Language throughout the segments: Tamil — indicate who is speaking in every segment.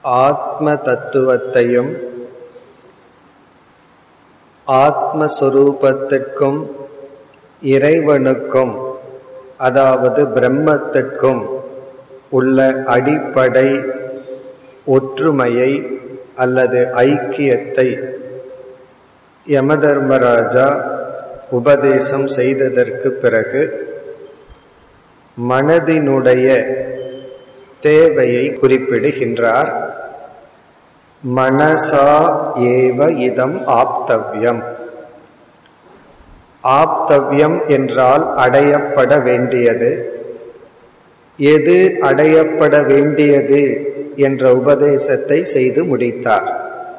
Speaker 1: ஆத்ம தத்துவத்தையும் ஆத்மஸ்வரூபத்திற்கும் இறைவனுக்கும் அதாவது பிரம்மத்திற்கும் உள்ள அடிப்படை ஒற்றுமையை அல்லது ஐக்கியத்தை யமதர்மராஜா உபதேசம் செய்ததற்கு பிறகு மனதினுடைய தேவையை குறிப்பிடுகின்றார் மனசா ஏவ இதம் ஆப்தவ்யம் ஆப்தவ்யம் என்றால் அடையப்பட வேண்டியது எது அடையப்பட வேண்டியது என்ற உபதேசத்தை செய்து முடித்தார்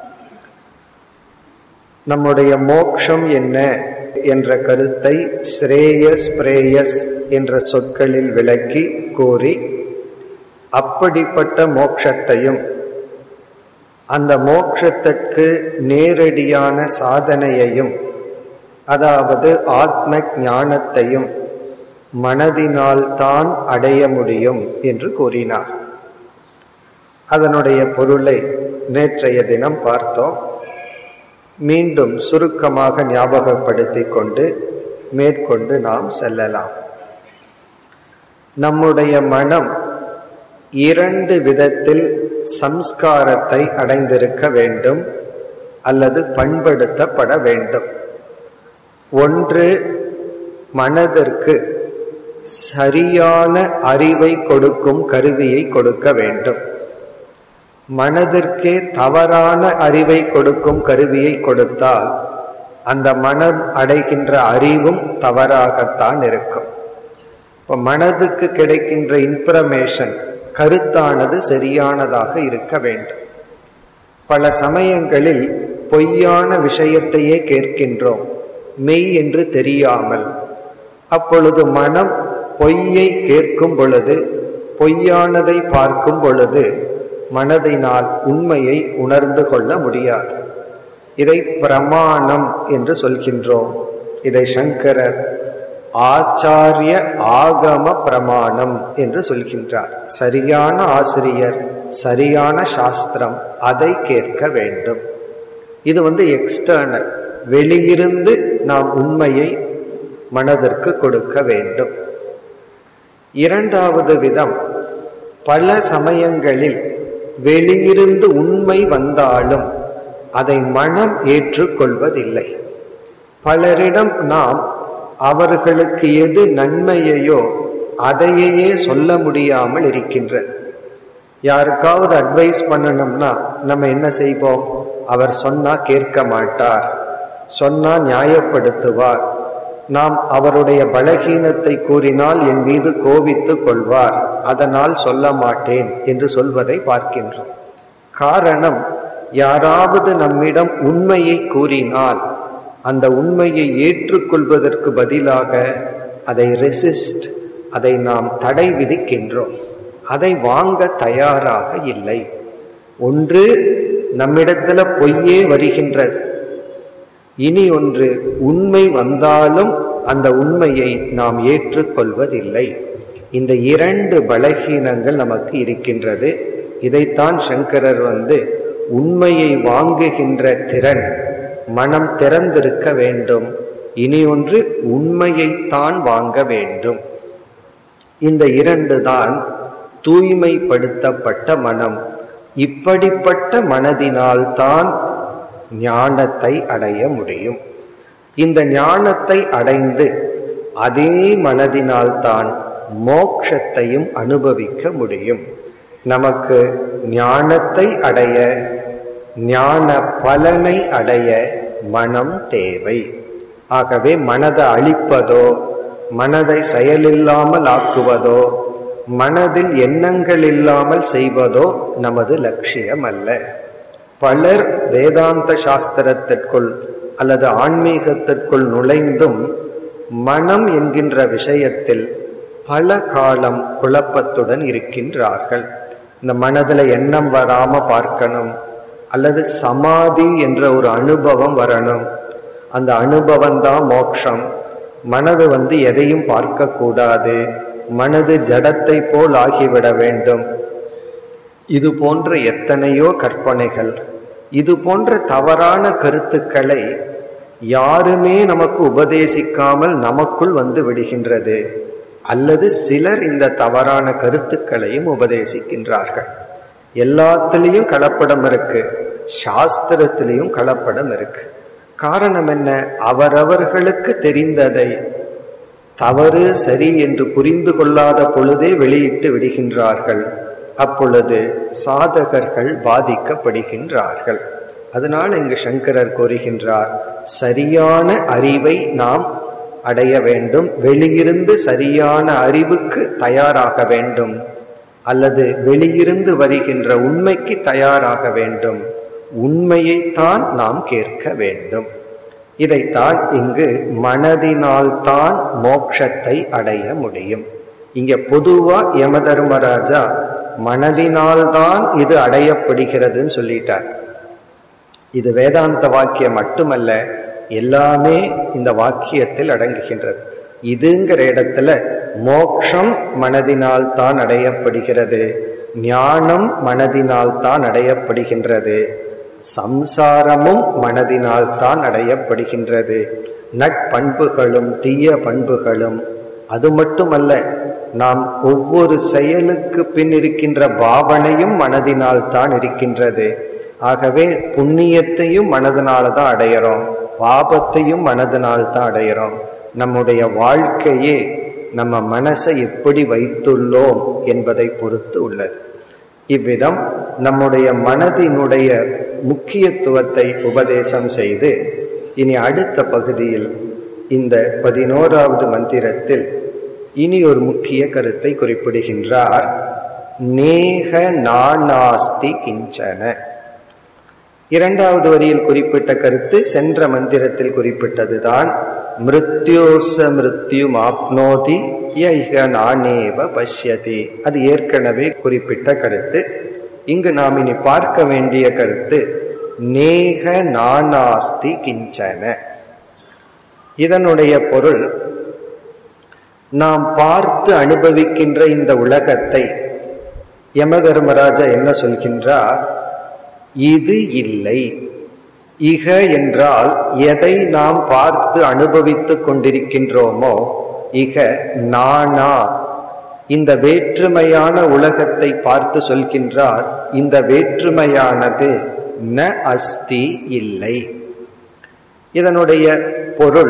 Speaker 1: நம்முடைய மோக்ஷம் என்ன என்ற கருத்தை ஸ்ரேயஸ் பிரேயஸ் என்ற சொற்களில் விளக்கி கூறி அப்படிப்பட்ட மோக்ஷத்தையும் அந்த மோக்ஷத்திற்கு நேரடியான சாதனையையும் அதாவது ஆத்ம ஞானத்தையும் மனதினால் தான் அடைய முடியும் என்று கூறினார் அதனுடைய பொருளை நேற்றைய தினம் பார்த்தோம் மீண்டும் சுருக்கமாக ஞாபகப்படுத்திக் கொண்டு மேற்கொண்டு நாம் செல்லலாம் நம்முடைய மனம் இரண்டு விதத்தில் சம்ஸ்காரத்தை அடைந்திருக்க வேண்டும் அல்லது பண்படுத்தப்பட வேண்டும் ஒன்று மனதிற்கு சரியான அறிவை கொடுக்கும் கருவியை கொடுக்க வேண்டும் மனதிற்கே தவறான அறிவை கொடுக்கும் கருவியை கொடுத்தால் அந்த மனம் அடைகின்ற அறிவும் தவறாகத்தான் இருக்கும் இப்போ மனதுக்கு கிடைக்கின்ற இன்ஃபர்மேஷன் கருத்தானது சரியானதாக இருக்க வேண்டும் பல சமயங்களில் பொய்யான விஷயத்தையே கேட்கின்றோம் மெய் என்று தெரியாமல் அப்பொழுது மனம் பொய்யை கேட்கும் பொழுது பொய்யானதை பார்க்கும் பொழுது மனதினால் உண்மையை உணர்ந்து கொள்ள முடியாது இதை பிரமாணம் என்று சொல்கின்றோம் இதை சங்கரர் ஆச்சாரிய ஆகம பிரமாணம் என்று சொல்கின்றார் சரியான ஆசிரியர் சரியான சாஸ்திரம் அதை கேட்க வேண்டும் இது வந்து எக்ஸ்டர்னல் வெளியிருந்து நாம் உண்மையை மனதிற்கு கொடுக்க வேண்டும் இரண்டாவது விதம் பல சமயங்களில் வெளியிருந்து உண்மை வந்தாலும் அதை மனம் ஏற்றுக்கொள்வதில்லை பலரிடம் நாம் அவர்களுக்கு எது நன்மையையோ அதையே சொல்ல முடியாமல் இருக்கின்றது யாருக்காவது அட்வைஸ் பண்ணணும்னா நம்ம என்ன செய்வோம் அவர் சொன்னா கேட்க மாட்டார் சொன்னா நியாயப்படுத்துவார் நாம் அவருடைய பலகீனத்தை கூறினால் என் மீது கோபித்து கொள்வார் அதனால் சொல்ல மாட்டேன் என்று சொல்வதை பார்க்கின்றோம் காரணம் யாராவது நம்மிடம் உண்மையை கூறினால் அந்த உண்மையை ஏற்றுக்கொள்வதற்கு பதிலாக அதை ரெசிஸ்ட் அதை நாம் தடை விதிக்கின்றோம் அதை வாங்க தயாராக இல்லை ஒன்று நம்மிடத்துல பொய்யே வருகின்றது இனி ஒன்று உண்மை வந்தாலும் அந்த உண்மையை நாம் ஏற்றுக்கொள்வதில்லை இந்த இரண்டு பலகீனங்கள் நமக்கு இருக்கின்றது இதைத்தான் சங்கரர் வந்து உண்மையை வாங்குகின்ற திறன் மனம் திறந்திருக்க வேண்டும் இனி ஒன்று உண்மையைத்தான் வாங்க வேண்டும் இந்த இரண்டு தான் தூய்மைப்படுத்தப்பட்ட மனம் இப்படிப்பட்ட மனதினால்தான் ஞானத்தை அடைய முடியும் இந்த ஞானத்தை அடைந்து அதே மனதினால்தான் மோக்ஷத்தையும் அனுபவிக்க முடியும் நமக்கு ஞானத்தை அடைய ஞான பலனை அடைய மனம் தேவை ஆகவே மனதை அழிப்பதோ மனதை செயலில்லாமல் ஆக்குவதோ மனதில் எண்ணங்கள் இல்லாமல் செய்வதோ நமது லட்சியம் அல்ல பலர் வேதாந்த சாஸ்திரத்திற்குள் அல்லது ஆன்மீகத்திற்குள் நுழைந்தும் மனம் என்கின்ற விஷயத்தில் பல காலம் குழப்பத்துடன் இருக்கின்றார்கள் இந்த மனதில் எண்ணம் வராம பார்க்கணும் அல்லது சமாதி என்ற ஒரு அனுபவம் வரணும் அந்த அனுபவம் தான் மோட்சம் மனது வந்து எதையும் பார்க்க கூடாது மனது ஜடத்தை போல் ஆகிவிட வேண்டும் இது போன்ற எத்தனையோ கற்பனைகள் இது போன்ற தவறான கருத்துக்களை யாருமே நமக்கு உபதேசிக்காமல் நமக்குள் வந்து விடுகின்றது அல்லது சிலர் இந்த தவறான கருத்துக்களையும் உபதேசிக்கின்றார்கள் எல்லாத்திலையும் கலப்படம் இருக்கு சாஸ்திரத்திலையும் கலப்படம் இருக்கு காரணம் என்ன அவரவர்களுக்கு தெரிந்ததை தவறு சரி என்று புரிந்து கொள்ளாத பொழுதே வெளியிட்டு விடுகின்றார்கள் அப்பொழுது சாதகர்கள் பாதிக்கப்படுகின்றார்கள் அதனால் இங்கு சங்கரர் கூறுகின்றார் சரியான அறிவை நாம் அடைய வேண்டும் வெளியிருந்து சரியான அறிவுக்கு தயாராக வேண்டும் அல்லது வெளியிருந்து வருகின்ற உண்மைக்கு தயாராக வேண்டும் உண்மையைத்தான் நாம் கேட்க வேண்டும் இதைத்தான் இங்கு மனதினால்தான் மோட்சத்தை அடைய முடியும் இங்க பொதுவா யம தர்மராஜா மனதினால்தான் இது அடையப்படுகிறதுன்னு சொல்லிட்டார் இது வேதாந்த வாக்கியம் மட்டுமல்ல எல்லாமே இந்த வாக்கியத்தில் அடங்குகின்றது இதுங்கிற இடத்துல மோக்ஷம் மனதினால் தான் அடையப்படுகிறது ஞானம் மனதினால் தான் அடையப்படுகின்றது சம்சாரமும் மனதினால் தான் அடையப்படுகின்றது நட்பண்புகளும் தீய பண்புகளும் அது மட்டுமல்ல நாம் ஒவ்வொரு செயலுக்கு பின் இருக்கின்ற பாவனையும் மனதினால் தான் இருக்கின்றது ஆகவே புண்ணியத்தையும் மனதினால தான் அடையிறோம் பாபத்தையும் மனதினால் தான் அடையிறோம் நம்முடைய வாழ்க்கையே நம்ம மனசை எப்படி வைத்துள்ளோம் என்பதை பொறுத்து உள்ளது இவ்விதம் நம்முடைய மனதினுடைய முக்கியத்துவத்தை உபதேசம் செய்து இனி அடுத்த பகுதியில் இந்த பதினோராவது மந்திரத்தில் இனி ஒரு முக்கிய கருத்தை குறிப்பிடுகின்றார் நேக நானாஸ்தி கிஞ்சன இரண்டாவது வரியில் குறிப்பிட்ட கருத்து சென்ற மந்திரத்தில் குறிப்பிட்டதுதான் மிருத்யோச மிருத்யு ஆப்னோதி யைக நானேவ பஷ்யதி அது ஏற்கனவே குறிப்பிட்ட கருத்து இங்கு நாம் இனி பார்க்க வேண்டிய கருத்து நேக நானாஸ்தி கிஞ்சன இதனுடைய பொருள் நாம் பார்த்து அனுபவிக்கின்ற இந்த உலகத்தை யம தர்மராஜா என்ன சொல்கின்றார் இது இல்லை இக என்றால் எதை நாம் பார்த்து அனுபவித்துக் கொண்டிருக்கின்றோமோ இக நானா இந்த வேற்றுமையான உலகத்தை பார்த்து சொல்கின்றார் இந்த வேற்றுமையானது ந அஸ்தி இல்லை இதனுடைய பொருள்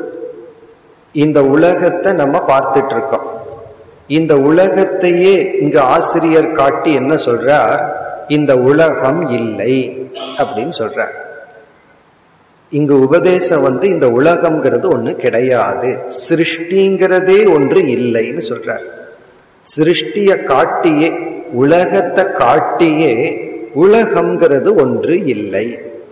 Speaker 1: இந்த உலகத்தை நம்ம பார்த்துட்டு இருக்கோம் இந்த உலகத்தையே இங்கு ஆசிரியர் காட்டி என்ன சொல்றார் இந்த உலகம் இல்லை அப்படின்னு சொல்றார் இங்கு உபதேசம் வந்து இந்த உலகம்ங்கிறது ஒண்ணு கிடையாது சிருஷ்டிங்கிறதே ஒன்று இல்லைன்னு சொல்றார் சிருஷ்டிய காட்டியே உலகத்தை காட்டியே உலகம்ங்கிறது ஒன்று இல்லை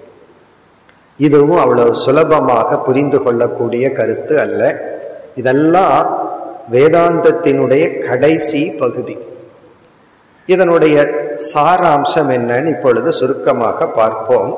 Speaker 1: இதுவும் அவ்வளவு சுலபமாக புரிந்து கொள்ளக்கூடிய கருத்து அல்ல இதெல்லாம் வேதாந்தத்தினுடைய கடைசி பகுதி இதனுடைய சாராம்சம் என்னன்னு இப்பொழுது சுருக்கமாக பார்ப்போம்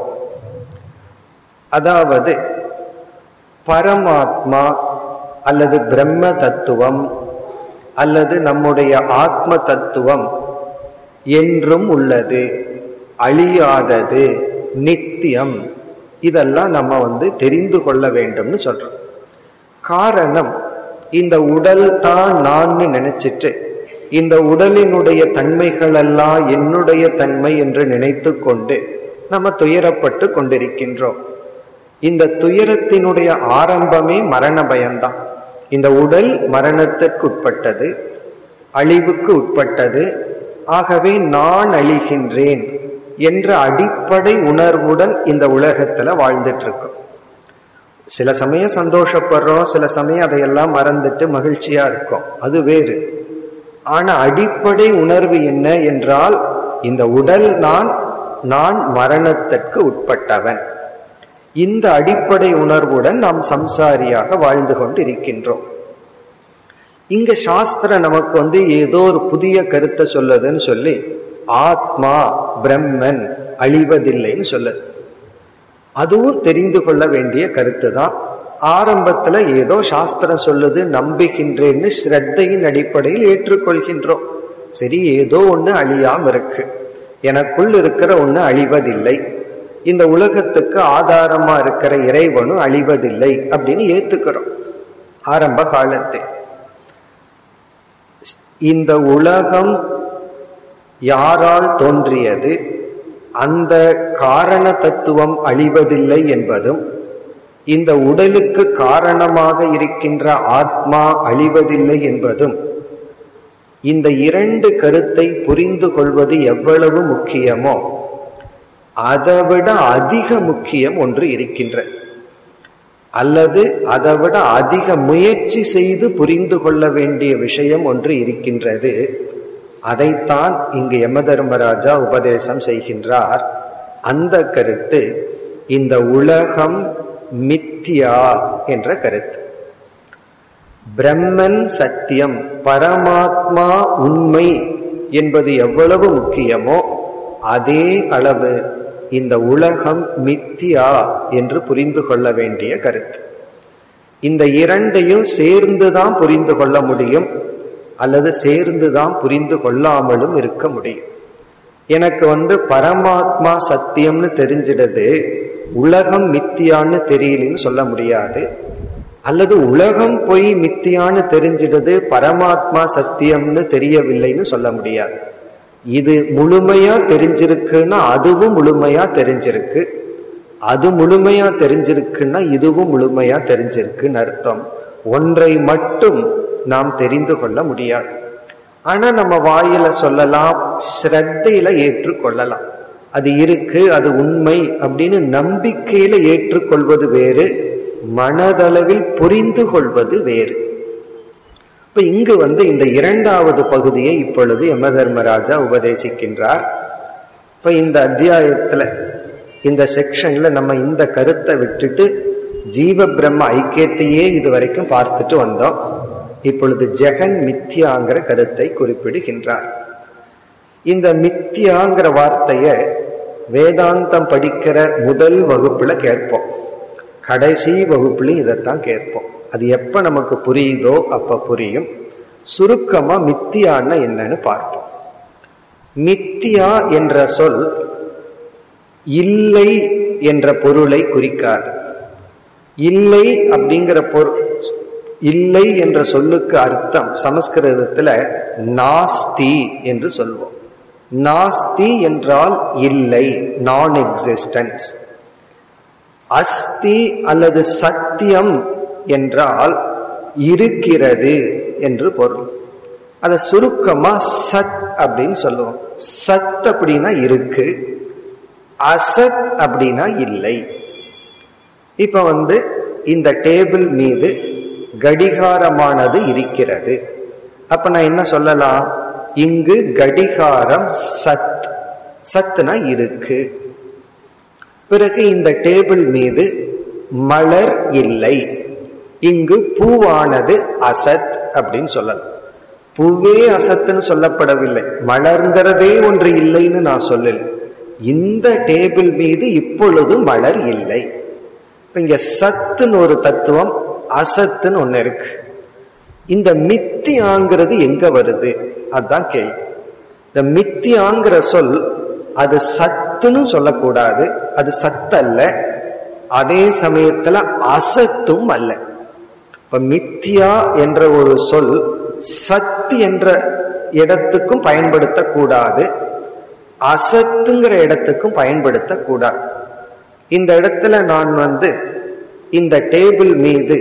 Speaker 1: அதாவது பரமாத்மா அல்லது பிரம்ம தத்துவம் அல்லது நம்முடைய ஆத்ம தத்துவம் என்றும் உள்ளது அழியாதது நித்தியம் இதெல்லாம் நம்ம வந்து தெரிந்து கொள்ள வேண்டும்னு சொல்றோம் காரணம் இந்த உடல் தான் நான் நினைச்சிட்டு இந்த உடலினுடைய தன்மைகள் எல்லாம் என்னுடைய தன்மை என்று நினைத்து கொண்டு நம்ம துயரப்பட்டு கொண்டிருக்கின்றோம் இந்த துயரத்தினுடைய ஆரம்பமே மரண பயம்தான் இந்த உடல் மரணத்திற்கு உட்பட்டது அழிவுக்கு உட்பட்டது ஆகவே நான் அழிகின்றேன் என்ற அடிப்படை உணர்வுடன் இந்த உலகத்துல வாழ்ந்துட்டு இருக்கோம் சில சமயம் சந்தோஷப்படுறோம் சில சமயம் அதையெல்லாம் மறந்துட்டு மகிழ்ச்சியா இருக்கோம் அது வேறு ஆனா அடிப்படை உணர்வு என்ன என்றால் இந்த உடல் நான் நான் மரணத்திற்கு உட்பட்டவன் இந்த அடிப்படை உணர்வுடன் நாம் சம்சாரியாக வாழ்ந்து கொண்டு இருக்கின்றோம் இங்க சாஸ்திரம் நமக்கு வந்து ஏதோ ஒரு புதிய கருத்தை சொல்லுதுன்னு சொல்லி ஆத்மா பிரம்மன் அழிவதில்லைன்னு சொல்லுது அதுவும் தெரிந்து கொள்ள வேண்டிய கருத்து தான் ஆரம்பத்துல ஏதோ சாஸ்திரம் சொல்லுது நம்புகின்றேன்னு ஸ்ரத்தையின் அடிப்படையில் ஏற்றுக்கொள்கின்றோம் சரி ஏதோ ஒண்ணு அழியாம இருக்கு எனக்குள் இருக்கிற ஒண்ணு அழிவதில்லை இந்த உலகத்துக்கு ஆதாரமா இருக்கிற இறைவனும் அழிவதில்லை அப்படின்னு ஏத்துக்கிறோம் ஆரம்ப காலத்தில் இந்த உலகம் யாரால் தோன்றியது அந்த காரண தத்துவம் அழிவதில்லை என்பதும் இந்த உடலுக்கு காரணமாக இருக்கின்ற ஆத்மா அழிவதில்லை என்பதும் இந்த இரண்டு கருத்தை புரிந்து கொள்வது எவ்வளவு முக்கியமோ அதைவிட அதிக முக்கியம் ஒன்று இருக்கின்றது அல்லது அதைவிட அதிக முயற்சி செய்து புரிந்து கொள்ள வேண்டிய விஷயம் ஒன்று இருக்கின்றது அதைத்தான் இங்கு யமதர்மராஜா உபதேசம் செய்கின்றார் அந்த கருத்து இந்த உலகம் மித்தியா என்ற கருத்து பிரம்மன் சத்தியம் பரமாத்மா உண்மை என்பது எவ்வளவு முக்கியமோ அதே அளவு இந்த உலகம் மித்தியா என்று புரிந்து கொள்ள வேண்டிய கருத்து இந்த இரண்டையும் சேர்ந்துதான் புரிந்து கொள்ள முடியும் அல்லது சேர்ந்துதான் புரிந்து கொள்ளாமலும் இருக்க முடியும் எனக்கு வந்து பரமாத்மா சத்தியம்னு தெரிஞ்சிடுது உலகம் மித்தியான்னு தெரியலன்னு சொல்ல முடியாது அல்லது உலகம் போய் மித்தியான்னு தெரிஞ்சிடுது பரமாத்மா சத்தியம்னு தெரியவில்லைன்னு சொல்ல முடியாது இது முழுமையா தெரிஞ்சிருக்குன்னா அதுவும் முழுமையா தெரிஞ்சிருக்கு அது முழுமையா தெரிஞ்சிருக்குன்னா இதுவும் முழுமையா தெரிஞ்சிருக்குன்னு அர்த்தம் ஒன்றை மட்டும் நாம் தெரிந்து கொள்ள முடியாது ஆனா நம்ம வாயில சொல்லலாம் ஸ்ரத்தையில ஏற்றுக்கொள்ளலாம் அது இருக்கு அது உண்மை அப்படின்னு நம்பிக்கையில ஏற்றுக்கொள்வது வேறு மனதளவில் புரிந்து கொள்வது வேறு இப்ப இங்கு வந்து இந்த இரண்டாவது பகுதியை இப்பொழுது யம தர்மராஜா உபதேசிக்கின்றார் இப்ப இந்த அத்தியாயத்துல இந்த செக்ஷன்ல நம்ம இந்த கருத்தை விட்டுட்டு ஜீவ பிரம்ம ஐக்கியத்தையே இது வரைக்கும் பார்த்துட்டு வந்தோம் இப்பொழுது ஜெகன் மித்யாங்கிற கருத்தை குறிப்பிடுகின்றார் இந்த மித்யாங்கிற வார்த்தைய வேதாந்தம் படிக்கிற முதல் வகுப்புல கேட்போம் கடைசி வகுப்புலையும் இதைத்தான் கேட்போம் அது எப்ப நமக்கு புரியுதோ அப்ப புரியும் சுருக்கமா மித்தியான்னா என்னன்னு பார்ப்போம் மித்தியா என்ற சொல் இல்லை என்ற பொருளை குறிக்காது இல்லை அப்படிங்கிற பொருள் இல்லை என்ற சொல்லுக்கு அர்த்தம் சமஸ்கிருதத்துல நாஸ்தி என்று சொல்வோம் நாஸ்தி என்றால் இல்லை நான் எக்ஸிஸ்டன்ஸ் அஸ்தி அல்லது சத்தியம் என்றால் இருக்கிறது என்று பொருள் அதை சுருக்கமா சத் அப்படின்னு சொல்லுவோம் சத் அப்படின்னா இருக்கு அசத் அப்படின்னா இல்லை இப்ப வந்து இந்த டேபிள் மீது கடிகாரமானது இருக்கிறது அப்ப நான் என்ன சொல்லலாம் இங்கு கடிகாரம் சத் சத்துனா இருக்கு பிறகு இந்த டேபிள் மீது மலர் இல்லை இங்கு பூவானது அசத் அப்படின்னு சொல்லலாம் பூவே அசத்துன்னு சொல்லப்படவில்லை மலர்ங்கிறதே ஒன்று இல்லைன்னு நான் சொல்லல இந்த டேபிள் மீது இப்பொழுது மலர் இல்லை இங்க சத்துன்னு ஒரு தத்துவம் அசத்துன்னு ஒண்ணு இருக்கு இந்த மித்தியாங்கிறது எங்க வருது அதுதான் கேள்வி இந்த மித்தியாங்கிற சொல் அது சத்துன்னு சொல்லக்கூடாது அது சத்தல்ல அதே சமயத்துல அசத்தும் அல்ல இப்ப மித்தியா என்ற ஒரு சொல் சத்து என்ற இடத்துக்கும் பயன்படுத்தக்கூடாது அசத்துங்கிற இடத்துக்கும் பயன்படுத்தக்கூடாது இந்த இடத்துல நான் வந்து இந்த டேபிள் மீது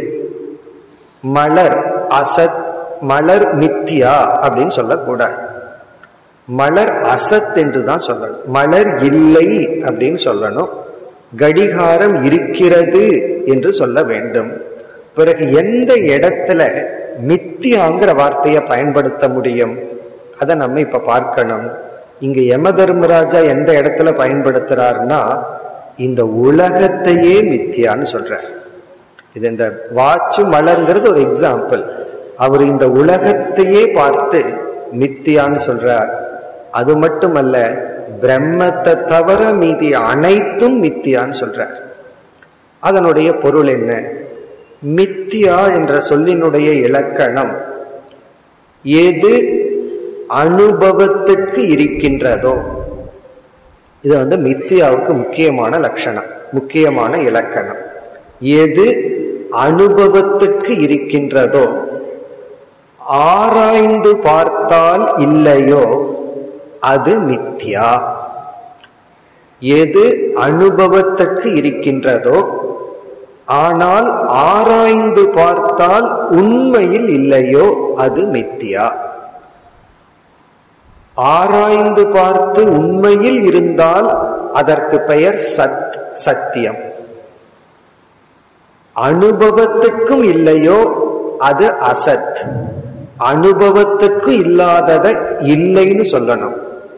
Speaker 1: மலர் அசத் மலர் மித்தியா அப்படின்னு சொல்லக்கூடாது மலர் அசத் என்று தான் சொல்லணும் மலர் இல்லை அப்படின்னு சொல்லணும் கடிகாரம் இருக்கிறது என்று சொல்ல வேண்டும் பிறகு எந்த இடத்துல மித்தியாங்கிற வார்த்தையை பயன்படுத்த முடியும் அதை நம்ம இப்ப பார்க்கணும் இங்க யம தர்மராஜா எந்த இடத்துல பயன்படுத்துறாருன்னா இந்த உலகத்தையே மித்தியான்னு சொல்றார் இது இந்த வாட்சு மலர்ங்கிறது ஒரு எக்ஸாம்பிள் அவர் இந்த உலகத்தையே பார்த்து மித்தியான்னு சொல்றார் அது மட்டுமல்ல பிரம்மத்தை தவிர மீதி அனைத்தும் மித்தியான்னு சொல்றார் அதனுடைய பொருள் என்ன மித்தியா என்ற சொல்லினுடைய இலக்கணம் எது அனுபவத்திற்கு இருக்கின்றதோ இது வந்து மித்தியாவுக்கு முக்கியமான லட்சணம் முக்கியமான இலக்கணம் எது அனுபவத்துக்கு இருக்கின்றதோ ஆராய்ந்து பார்த்தால் இல்லையோ அது மித்யா எது அனுபவத்துக்கு இருக்கின்றதோ ஆனால் ஆராய்ந்து பார்த்தால் உண்மையில் இல்லையோ அது மித்தியா ஆராய்ந்து பார்த்து உண்மையில் இருந்தால் அதற்கு பெயர் சத் சத்தியம் அனுபவத்துக்கும் இல்லையோ அது அசத் அனுபவத்துக்கும் இல்லாததை இல்லைன்னு சொல்லணும்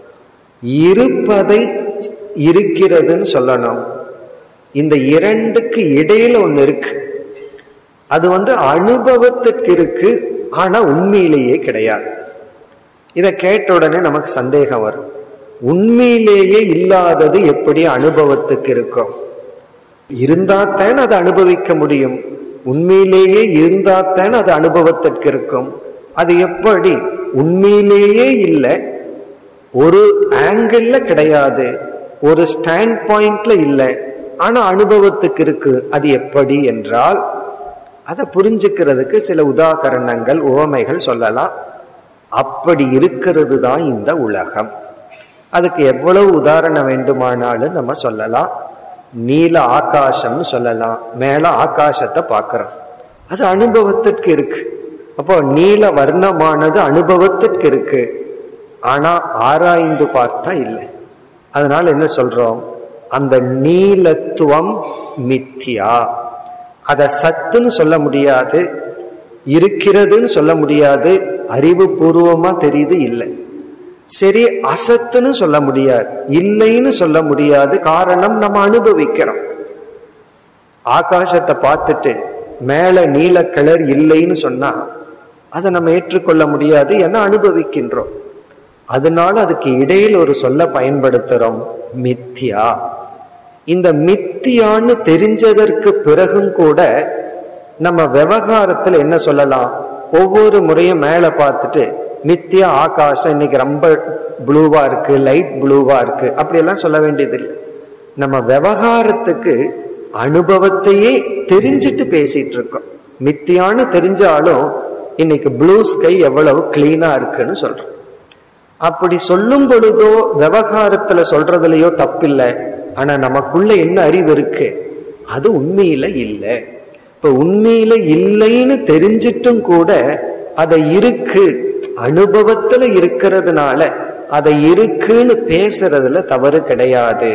Speaker 1: இருப்பதை இருக்கிறதுன்னு சொல்லணும் இந்த இரண்டுக்கு இடையில ஒண்ணு இருக்கு அது வந்து அனுபவத்துக்கு இருக்கு ஆனா உண்மையிலேயே கிடையாது இதை கேட்ட உடனே நமக்கு சந்தேகம் வரும் உண்மையிலேயே இல்லாதது எப்படி அனுபவத்துக்கு இருக்கும் இருந்தாத்தான் அது அனுபவிக்க முடியும் உண்மையிலேயே இருந்தாத்தான் அது அனுபவத்திற்கு இருக்கும் அது எப்படி உண்மையிலேயே இல்லை ஒரு ஆங்கிள் கிடையாது ஒரு ஸ்டாண்ட் பாயிண்ட்ல இல்லை ஆனா அனுபவத்துக்கு இருக்கு அது எப்படி என்றால் அதை புரிஞ்சுக்கிறதுக்கு சில உதாகரணங்கள் உவமைகள் சொல்லலாம் அப்படி இருக்கிறது தான் இந்த உலகம் அதுக்கு எவ்வளவு உதாரணம் வேண்டுமானாலும் நம்ம சொல்லலாம் நீல ஆகாசம்னு சொல்லலாம் மேல ஆகாசத்தை பார்க்கிறோம் அது அனுபவத்திற்கு இருக்கு அப்போ நீல வர்ணமானது அனுபவத்திற்கு இருக்கு ஆனா ஆராய்ந்து பார்த்தா இல்லை அதனால என்ன சொல்றோம் அந்த நீலத்துவம் மித்தியா அத சத்துன்னு சொல்ல முடியாது இருக்கிறதுன்னு சொல்ல முடியாது அறிவு பூர்வமா தெரியுது இல்லை சரி அசத்துன்னு சொல்ல முடியாது இல்லைன்னு சொல்ல முடியாது காரணம் நம்ம அனுபவிக்கிறோம் ஆகாசத்தை பார்த்துட்டு மேல நீல கலர் இல்லைன்னு சொன்னா அதை நம்ம ஏற்றுக்கொள்ள முடியாது என அனுபவிக்கின்றோம் அதனால அதுக்கு இடையில் ஒரு சொல்ல பயன்படுத்துறோம் மித்தியா இந்த மித்தியான்னு தெரிஞ்சதற்கு பிறகும் கூட நம்ம விவகாரத்துல என்ன சொல்லலாம் ஒவ்வொரு முறையும் மேல பார்த்துட்டு மித்தியா ஆகாசம் இன்னைக்கு ரொம்ப ப்ளூவா இருக்கு லைட் ப்ளூவா இருக்கு அப்படியெல்லாம் சொல்ல வேண்டியதில்லை நம்ம விவகாரத்துக்கு அனுபவத்தையே தெரிஞ்சிட்டு பேசிட்டு இருக்கோம் மித்தியான்னு தெரிஞ்சாலும் இன்னைக்கு ப்ளூ ஸ்கை எவ்வளவு கிளீனா இருக்குன்னு சொல்றோம் அப்படி சொல்லும் பொழுதோ விவகாரத்துல சொல்றதுலயோ தப்பில்லை ஆனா நமக்குள்ள என்ன அறிவு இருக்கு அது உண்மையில இல்லை இப்ப உண்மையில இல்லைன்னு தெரிஞ்சிட்டும் கூட அதை இருக்கு அனுபவத்துல இருக்கிறதுனால அதை இருக்குன்னு பேசுறதுல தவறு கிடையாது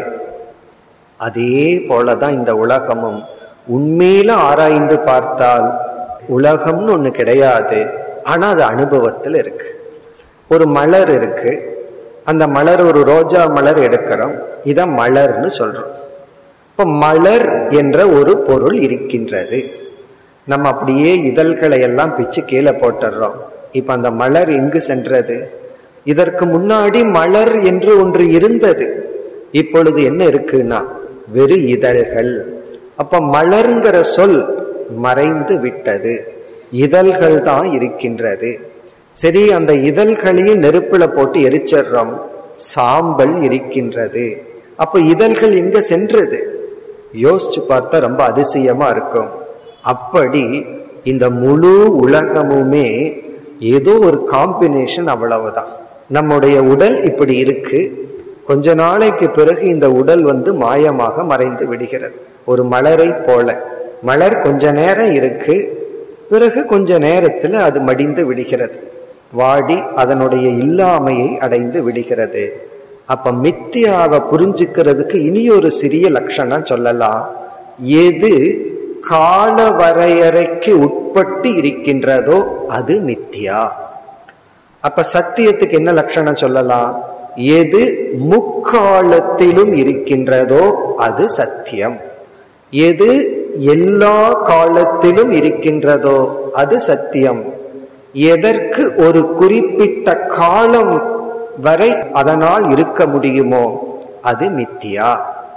Speaker 1: அதே போலதான் இந்த உலகமும் உண்மையில ஆராய்ந்து பார்த்தால் உலகம்னு ஒண்ணு கிடையாது ஆனா அது அனுபவத்தில் இருக்கு ஒரு மலர் இருக்கு அந்த மலர் ஒரு ரோஜா மலர் எடுக்கிறோம் இத மலர்னு சொல்றோம் இப்ப மலர் என்ற ஒரு பொருள் இருக்கின்றது நம்ம அப்படியே இதழ்களை எல்லாம் பிச்சு கீழே போட்டுடுறோம் இப்ப அந்த மலர் எங்கு சென்றது இதற்கு முன்னாடி மலர் என்று ஒன்று இருந்தது இப்பொழுது என்ன இருக்குன்னா வெறு இதழ்கள் அப்ப மலர்ங்கிற சொல் மறைந்து விட்டது இதழ்கள் தான் இருக்கின்றது சரி அந்த இதழ்களையும் நெருப்புல போட்டு எரிச்சிடுறோம் சாம்பல் இருக்கின்றது அப்ப இதழ்கள் எங்க சென்றது யோசிச்சு பார்த்தா ரொம்ப அதிசயமா இருக்கும் அப்படி இந்த முழு உலகமுமே ஏதோ ஒரு காம்பினேஷன் அவ்வளவுதான் நம்முடைய உடல் இப்படி இருக்கு கொஞ்ச நாளைக்கு பிறகு இந்த உடல் வந்து மாயமாக மறைந்து விடுகிறது ஒரு மலரை போல மலர் கொஞ்ச நேரம் இருக்கு பிறகு கொஞ்ச நேரத்துல அது மடிந்து விடுகிறது வாடி அதனுடைய இல்லாமையை அடைந்து விடுகிறது அப்ப மித்தியாவை புரிஞ்சுக்கிறதுக்கு இனி ஒரு சிறிய லட்சணம் சொல்லலாம் எது கால வரையறைக்கு உட்பட்டு இருக்கின்றதோ அது மித்தியா அப்ப சத்தியத்துக்கு என்ன லட்சணம் சொல்லலாம் எது முக்காலத்திலும் இருக்கின்றதோ அது சத்தியம் எது எல்லா காலத்திலும் இருக்கின்றதோ அது சத்தியம் எதற்கு ஒரு குறிப்பிட்ட காலம் வரை அதனால் இருக்க முடியுமோ அது மித்தியா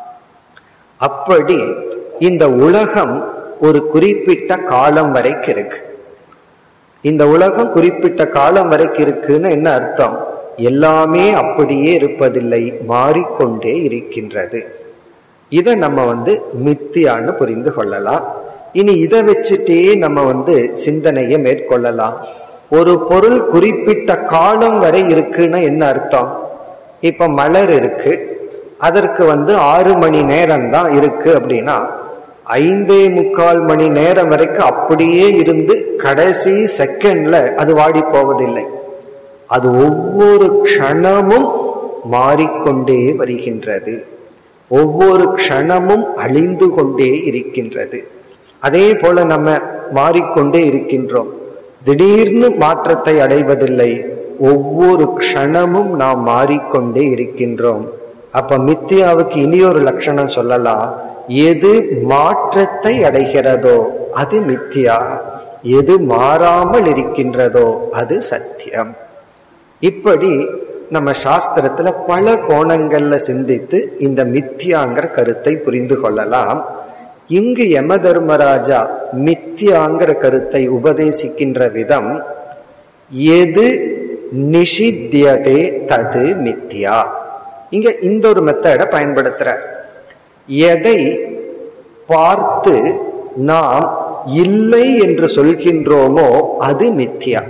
Speaker 1: அப்படி இந்த உலகம் ஒரு குறிப்பிட்ட காலம் வரைக்கும் இருக்கு இந்த உலகம் குறிப்பிட்ட காலம் வரைக்கும் இருக்குன்னு என்ன அர்த்தம் எல்லாமே அப்படியே இருப்பதில்லை மாறிக்கொண்டே இருக்கின்றது இதை நம்ம வந்து மித்தியான்னு புரிந்து கொள்ளலாம் இனி இதை வச்சுட்டே நம்ம வந்து சிந்தனையை மேற்கொள்ளலாம் ஒரு பொருள் குறிப்பிட்ட காலம் வரை இருக்குன்னா என்ன அர்த்தம் இப்ப மலர் இருக்கு அதற்கு வந்து ஆறு மணி நேரம் தான் இருக்கு அப்படின்னா ஐந்தே முக்கால் மணி நேரம் வரைக்கும் அப்படியே இருந்து கடைசி செகண்ட்ல அது வாடி போவதில்லை அது ஒவ்வொரு க்ஷணமும் மாறிக்கொண்டே வருகின்றது ஒவ்வொரு க்ஷணமும் அழிந்து கொண்டே இருக்கின்றது அதே போல நம்ம மாறிக்கொண்டே இருக்கின்றோம் திடீர்னு மாற்றத்தை அடைவதில்லை ஒவ்வொரு க்ஷணமும் நாம் மாறிக்கொண்டே இருக்கின்றோம் அப்ப மித்தியாவுக்கு இனியொரு லட்சணம் சொல்லலாம் எது மாற்றத்தை அடைகிறதோ அது மித்தியா எது மாறாமல் இருக்கின்றதோ அது சத்தியம் இப்படி நம்ம சாஸ்திரத்துல பல கோணங்கள்ல சிந்தித்து இந்த மித்தியாங்கிற கருத்தை புரிந்து கொள்ளலாம் இங்கு யம தர்மராஜா மித்தியாங்கிற கருத்தை உபதேசிக்கின்ற விதம் எது நிஷித்தியதே தது மித்தியா இங்க இந்த ஒரு மெத்தடை பயன்படுத்துறார் எதை பார்த்து நாம் இல்லை என்று சொல்கின்றோமோ அது மித்தியா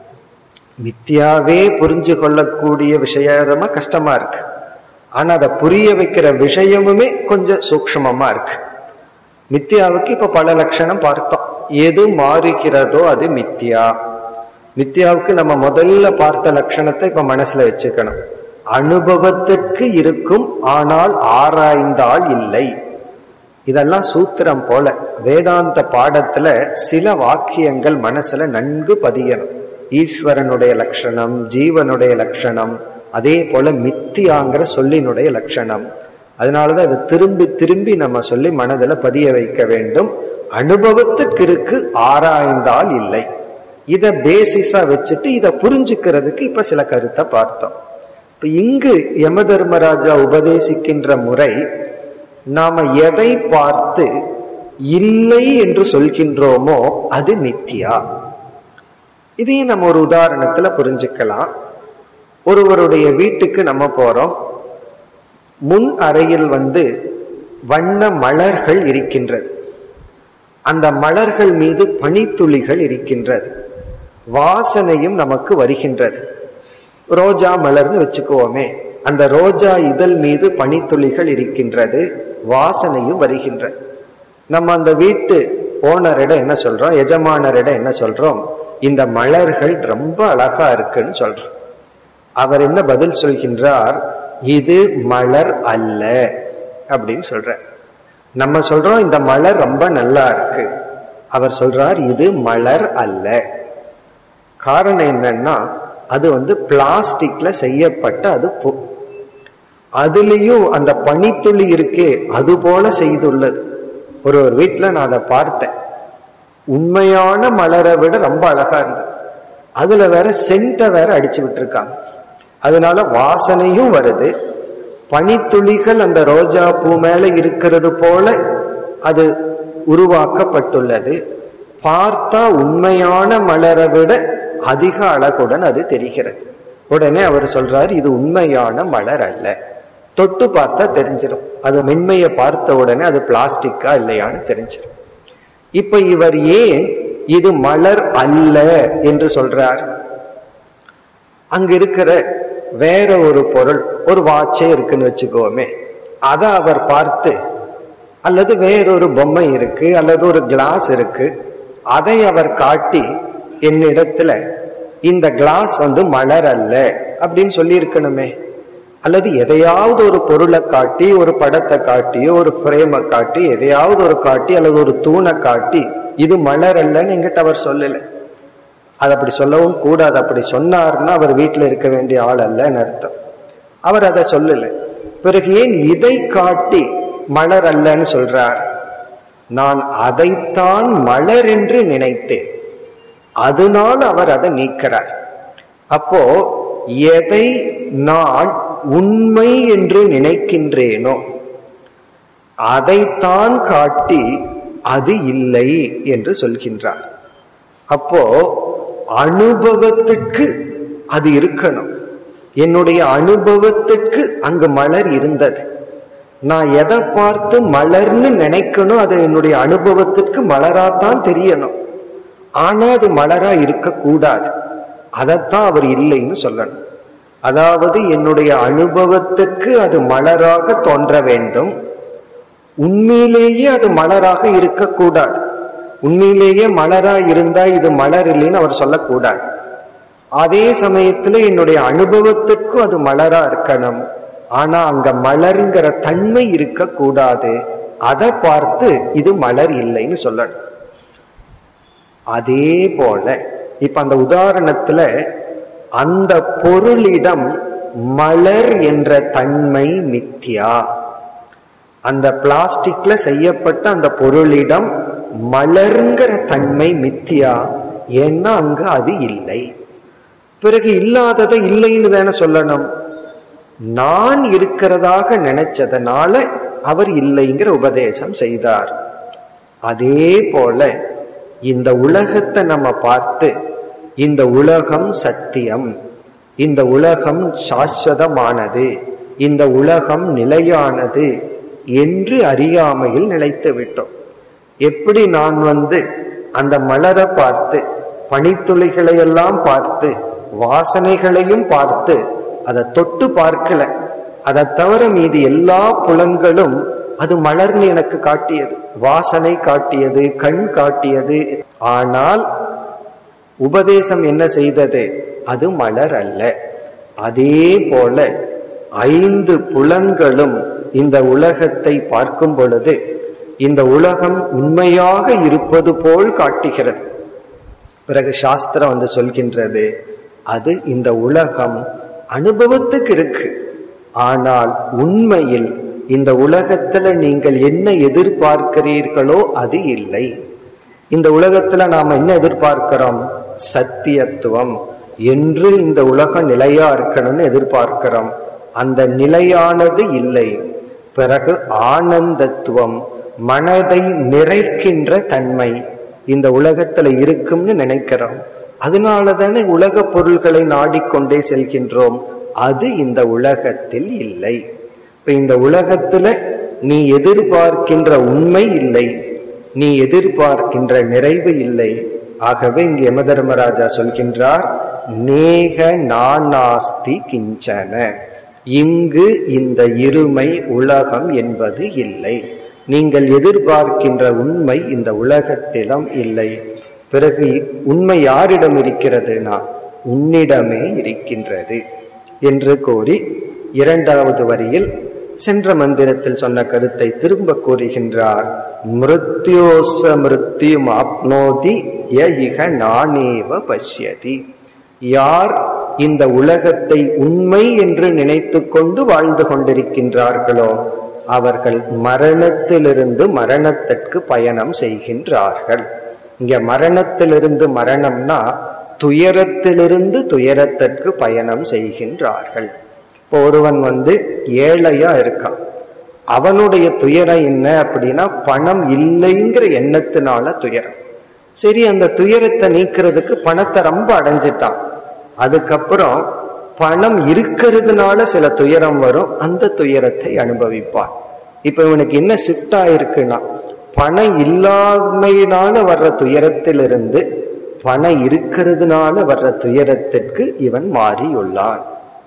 Speaker 1: மித்தியாவே புரிஞ்சு கொள்ளக்கூடிய விஷயமா கஷ்டமா இருக்கு ஆனா அதை புரிய வைக்கிற விஷயமுமே கொஞ்சம் சூக்ஷமமா இருக்கு மித்தியாவுக்கு இப்ப பல லட்சணம் பார்த்தோம் எது மாறுகிறதோ அது மித்தியா மித்தியாவுக்கு நம்ம முதல்ல பார்த்த லட்சணத்தை இப்ப மனசுல வச்சுக்கணும் அனுபவத்திற்கு இருக்கும் ஆனால் ஆராய்ந்தால் இல்லை இதெல்லாம் சூத்திரம் போல வேதாந்த பாடத்துல சில வாக்கியங்கள் மனசுல நன்கு பதியணும் ஈஸ்வரனுடைய லட்சணம் ஜீவனுடைய லட்சணம் அதே போல மித்தியாங்கிற சொல்லினுடைய லட்சணம் அதனாலதான் இதை திரும்பி திரும்பி நம்ம சொல்லி மனதில் பதிய வைக்க வேண்டும் அனுபவத்துக்கு இருக்கு ஆராய்ந்தால் இல்லை இத பேசிஸா வச்சுட்டு இதை புரிஞ்சுக்கிறதுக்கு இப்ப சில கருத்தை பார்த்தோம் இப்ப இங்கு யம தர்மராஜா உபதேசிக்கின்ற முறை நாம எதை பார்த்து இல்லை என்று சொல்கின்றோமோ அது மித்தியா இதையும் நம்ம ஒரு உதாரணத்துல புரிஞ்சுக்கலாம் ஒருவருடைய வீட்டுக்கு நம்ம போறோம் முன் அறையில் வந்து வண்ண மலர்கள் இருக்கின்றது அந்த மலர்கள் மீது பனித்துளிகள் இருக்கின்றது வாசனையும் நமக்கு வருகின்றது ரோஜா மலர்னு வச்சுக்குவோமே அந்த ரோஜா இதழ் மீது பனித்துளிகள் இருக்கின்றது வாசனையும் வருகின்றது நம்ம அந்த வீட்டு ஓனரிடம் என்ன சொல்றோம் எஜமானரிடம் என்ன சொல்றோம் இந்த மலர்கள் ரொம்ப அழகா இருக்குன்னு சொல்றோம் அவர் என்ன பதில் சொல்கின்றார் இது மலர் அல்ல அப்படின்னு சொல்றார் நம்ம சொல்றோம் இந்த மலர் ரொம்ப நல்லா இருக்கு அவர் சொல்றார் இது மலர் அல்ல காரணம் என்னன்னா அது வந்து பிளாஸ்டிக்ல செய்யப்பட்ட அது பூ அதுலேயும் அந்த பனித்துளி இருக்கே அது போல செய்துள்ளது ஒரு ஒரு வீட்டில் நான் அதை பார்த்தேன் உண்மையான மலரை விட ரொம்ப அழகா இருந்தது அதுல வேற சென்ட்டை வேற அடிச்சு விட்டுருக்காங்க அதனால வாசனையும் வருது பனித்துளிகள் அந்த ரோஜா பூ மேல இருக்கிறது போல அது உருவாக்கப்பட்டுள்ளது பார்த்தா உண்மையான மலரை விட அதிக அழகுடன் அது தெரிகிறது உடனே அவர் சொல்றாரு இது உண்மையான மலர் அல்ல தொட்டு பார்த்தா தெரிஞ்சிடும் அது மென்மையை பார்த்த உடனே அது பிளாஸ்டிக்கா இல்லையான்னு தெரிஞ்சிடும் இப்ப இவர் ஏன் இது மலர் அல்ல என்று சொல்றார் அங்க இருக்கிற வேற ஒரு பொருள் ஒரு வாட்சே இருக்குன்னு வச்சுக்கோமே அதை அவர் பார்த்து அல்லது வேறொரு பொம்மை இருக்கு அல்லது ஒரு கிளாஸ் இருக்கு அதை அவர் காட்டி என்னிடத்துல இந்த கிளாஸ் வந்து மலர் அல்ல அப்படின்னு சொல்லி இருக்கணுமே அல்லது எதையாவது ஒரு பொருளை காட்டி ஒரு படத்தை காட்டி ஒரு ஃப்ரேமை காட்டி எதையாவது ஒரு காட்டி அல்லது ஒரு தூணை காட்டி இது மலர் அல்லன்னு எங்கிட்ட அவர் சொல்லலை அது அப்படி சொல்லவும் கூடாது அப்படி சொன்னார்னா அவர் வீட்டில் இருக்க வேண்டிய ஆள் அல்லன்னு அர்த்தம் அவர் அதை சொல்லலை பிறகு ஏன் இதை காட்டி மலர் அல்லன்னு சொல்றார் நான் அதைத்தான் மலர் என்று நினைத்தேன் அதனால் அவர் அதை நீக்கிறார் அப்போ எதை நான் உண்மை என்று நினைக்கின்றேனோ அதைத்தான் காட்டி அது இல்லை என்று சொல்கின்றார் அப்போ அனுபவத்துக்கு அது இருக்கணும் என்னுடைய அனுபவத்துக்கு அங்கு மலர் இருந்தது நான் எதை பார்த்து மலர்னு நினைக்கணும் அது என்னுடைய அனுபவத்திற்கு மலராத்தான் தெரியணும் ஆனா அது மலரா இருக்கக்கூடாது அதைத்தான் அவர் இல்லைன்னு சொல்லணும் அதாவது என்னுடைய அனுபவத்துக்கு அது மலராக தோன்ற வேண்டும் உண்மையிலேயே அது மலராக இருக்கக்கூடாது உண்மையிலேயே மலரா இருந்தா இது மலர் இல்லைன்னு அவர் சொல்லக்கூடாது அதே சமயத்துல என்னுடைய அனுபவத்துக்கும் அது மலரா இருக்கணும் ஆனா அங்க மலருங்கிற தன்மை இருக்கக்கூடாது அதை பார்த்து இது மலர் இல்லைன்னு சொல்லணும் அதே போல இப்ப அந்த உதாரணத்துல அந்த பொருளிடம் மலர் என்ற தன்மை மித்தியா அந்த பிளாஸ்டிக்ல செய்யப்பட்ட அந்த பொருளிடம் மலர்ங்கிற தன்மை மித்தியா ஏன்னா அங்க அது இல்லை பிறகு இல்லாததை இல்லைன்னு தானே சொல்லணும் நான் இருக்கிறதாக நினைச்சதனால அவர் இல்லைங்கிற உபதேசம் செய்தார் அதே போல இந்த உலகத்தை நம்ம பார்த்து இந்த உலகம் சத்தியம் இந்த உலகம் சாஸ்வதமானது இந்த உலகம் நிலையானது என்று அறியாமையில் நிலைத்து விட்டோம் எப்படி நான் வந்து அந்த மலரை பார்த்து பனித்துளிகளை எல்லாம் பார்த்து வாசனைகளையும் பார்த்து அதை தொட்டு பார்க்கல அதை தவிர மீதி எல்லா புலன்களும் அது மலர்னு எனக்கு காட்டியது வாசனை காட்டியது கண் காட்டியது ஆனால் உபதேசம் என்ன செய்தது அது மலர் அல்ல அதே போல ஐந்து புலன்களும் இந்த உலகத்தை பார்க்கும் பொழுது இந்த உலகம் உண்மையாக இருப்பது போல் காட்டுகிறது பிறகு சாஸ்திரம் வந்து சொல்கின்றது அது இந்த உலகம் அனுபவத்துக்கு இருக்கு ஆனால் உண்மையில் இந்த உலகத்துல நீங்கள் என்ன எதிர்பார்க்கிறீர்களோ அது இல்லை இந்த உலகத்துல நாம என்ன எதிர்பார்க்கிறோம் சத்தியத்துவம் என்று இந்த உலகம் நிலையா இருக்கணும்னு எதிர்பார்க்கிறோம் அந்த நிலையானது இல்லை பிறகு ஆனந்தத்துவம் மனதை நிறைக்கின்ற தன்மை இந்த உலகத்துல இருக்கும்னு நினைக்கிறோம் அதனால தானே உலக பொருள்களை நாடிக்கொண்டே செல்கின்றோம் அது இந்த உலகத்தில் இல்லை இப்ப இந்த உலகத்துல நீ எதிர்பார்க்கின்ற உண்மை இல்லை நீ எதிர்பார்க்கின்ற நிறைவு இல்லை ஆகவே இங்கு யமதர்மராஜா சொல்கின்றார் நேக நானாஸ்தி கிஞ்சன இங்கு இந்த இருமை உலகம் என்பது இல்லை நீங்கள் எதிர்பார்க்கின்ற உண்மை இந்த உலகத்திடம் இல்லை பிறகு உண்மை யாரிடம் இருக்கிறதுனா உன்னிடமே இருக்கின்றது என்று கூறி இரண்டாவது வரியில் சென்ற மந்திரத்தில் சொன்ன கருத்தை திரும்ப கூறுகின்றார் மிருத்யோச மிருத்யும் ஆப்னோதி ய இக நானேவ பஷ்யதி யார் இந்த உலகத்தை உண்மை என்று நினைத்து கொண்டு வாழ்ந்து கொண்டிருக்கின்றார்களோ அவர்கள் மரணத்திலிருந்து மரணத்திற்கு பயணம் செய்கின்றார்கள் இங்க மரணத்திலிருந்து மரணம்னா துயரத்திலிருந்து துயரத்திற்கு பயணம் செய்கின்றார்கள் இப்போ ஒருவன் வந்து ஏழையா இருக்கான் அவனுடைய துயரம் என்ன அப்படின்னா பணம் இல்லைங்கிற எண்ணத்தினால துயரம் சரி அந்த துயரத்தை நீக்கிறதுக்கு பணத்தை ரொம்ப அடைஞ்சிட்டான் அதுக்கப்புறம் பணம் இருக்கிறதுனால சில துயரம் வரும் அந்த துயரத்தை அனுபவிப்பான் இப்ப இவனுக்கு என்ன ஷிஃப்ட் ஆயிருக்குன்னா பணம் இல்லாமையினால வர்ற துயரத்திலிருந்து பணம் இருக்கிறதுனால வர்ற துயரத்திற்கு இவன் மாறியுள்ளான்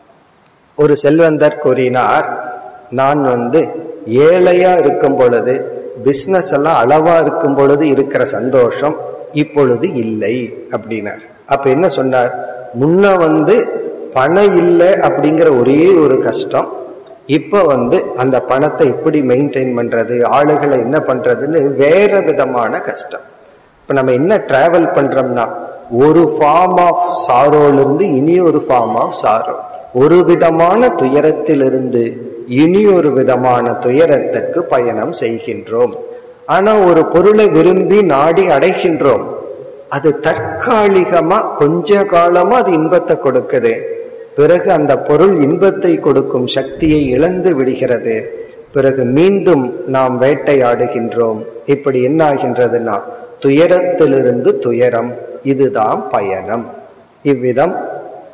Speaker 1: ஒரு செல்வந்தர் கூறினார் நான் வந்து ஏழையா இருக்கும் பொழுது பிசினஸ் எல்லாம் அளவா இருக்கும் பொழுது இருக்கிற சந்தோஷம் இப்பொழுது இல்லை அப்படின்னார் அப்ப என்ன சொன்னார் முன்ன வந்து பணம் இல்லை அப்படிங்கிற ஒரே ஒரு கஷ்டம் இப்ப வந்து அந்த பணத்தை எப்படி மெயின்டைன் பண்றது ஆளுகளை என்ன பண்றதுன்னு வேற விதமான கஷ்டம் இப்ப நம்ம என்ன டிராவல் பண்றோம்னா ஒரு ஃபார்ம் ஆஃப் சாரோல இருந்து இனி ஒரு ஃபார்ம் ஆஃப் சாரோ ஒரு விதமான துயரத்திலிருந்து இனி ஒரு விதமான துயரத்திற்கு பயணம் செய்கின்றோம் ஆனா ஒரு பொருளை விரும்பி நாடி அடைகின்றோம் அது தற்காலிகமா கொஞ்ச காலமா அது இன்பத்தை கொடுக்குது பிறகு அந்த பொருள் இன்பத்தை கொடுக்கும் சக்தியை இழந்து விடுகிறது பிறகு மீண்டும் நாம் வேட்டையாடுகின்றோம் இப்படி என்ன ஆகின்றதுன்னா துயரத்திலிருந்து துயரம் இதுதான் பயணம் இவ்விதம்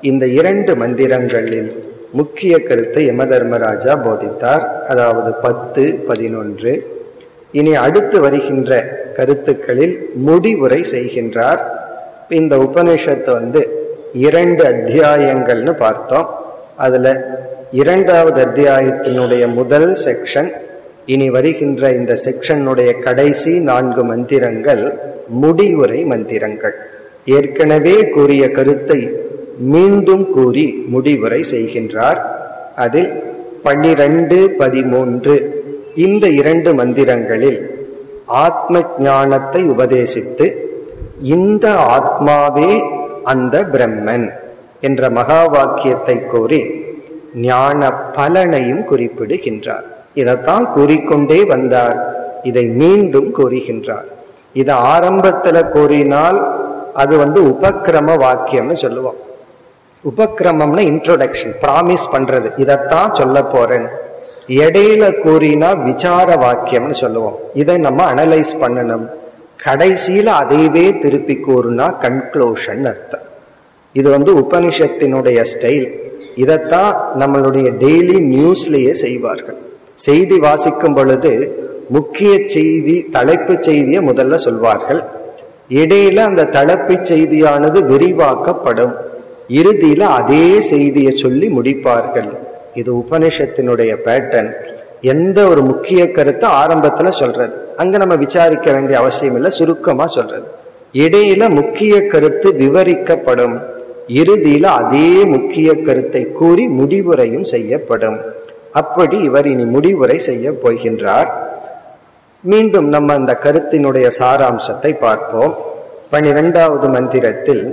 Speaker 1: இந்த இரண்டு மந்திரங்களில் முக்கிய கருத்தை யம தர்மராஜா போதித்தார் அதாவது பத்து பதினொன்று இனி அடுத்து வருகின்ற கருத்துக்களில் முடிவுரை செய்கின்றார் இந்த உபநிஷத்து வந்து இரண்டு அத்தியாயங்கள்னு பார்த்தோம் அதுல இரண்டாவது அத்தியாயத்தினுடைய முதல் செக்ஷன் இனி வருகின்ற இந்த செக்ஷனுடைய கடைசி நான்கு மந்திரங்கள் முடிவுரை மந்திரங்கள் ஏற்கனவே கூறிய கருத்தை மீண்டும் கூறி முடிவுரை செய்கின்றார் அதில் பன்னிரண்டு பதிமூன்று இந்த இரண்டு மந்திரங்களில் ஆத்ம ஞானத்தை உபதேசித்து இந்த ஆத்மாவே அந்த பிரம்மன் என்ற மகா வாக்கியத்தை கூறி ஞான பலனையும் குறிப்பிடுகின்றார் இதைத்தான் கூறிக்கொண்டே வந்தார் இதை மீண்டும் கூறுகின்றார் இதை ஆரம்பத்துல கூறினால் அது வந்து உபக்கிரம வாக்கியம்னு சொல்லுவோம் உபக்கிரமம்னா இன்ட்ரோடக்ஷன் ப்ராமிஸ் பண்றது இதைத்தான் சொல்ல போறேன் இடையில கூறினா விசார வாக்கியம்னு சொல்லுவோம் இதை நம்ம அனலைஸ் பண்ணணும் கடைசியில அதைவே திருப்பி கூறுனா கன்க்ளூஷன் அர்த்தம் இது வந்து உபனிஷத்தினுடைய ஸ்டைல் இதைத்தான் நம்மளுடைய டெய்லி நியூஸ்லயே செய்வார்கள் செய்தி வாசிக்கும் பொழுது முக்கிய செய்தி தலைப்பு செய்தியை முதல்ல சொல்வார்கள் இடையில அந்த தலைப்பு செய்தியானது விரிவாக்கப்படும் இறுதியில அதே செய்தியை சொல்லி முடிப்பார்கள் இது உபனிஷத்தினுடைய பேட்டர்ன் எந்த ஒரு முக்கிய கருத்தை ஆரம்பத்துல சொல்றது அங்க நம்ம விசாரிக்க வேண்டிய அவசியம் இல்லை சுருக்கமா சொல்றது இடையில முக்கிய கருத்து விவரிக்கப்படும் இறுதியில அதே முக்கிய கருத்தை கூறி முடிவுரையும் செய்யப்படும் அப்படி இவர் இனி முடிவுரை செய்ய போகின்றார் மீண்டும் நம்ம அந்த கருத்தினுடைய சாராம்சத்தை பார்ப்போம் பனிரெண்டாவது மந்திரத்தில்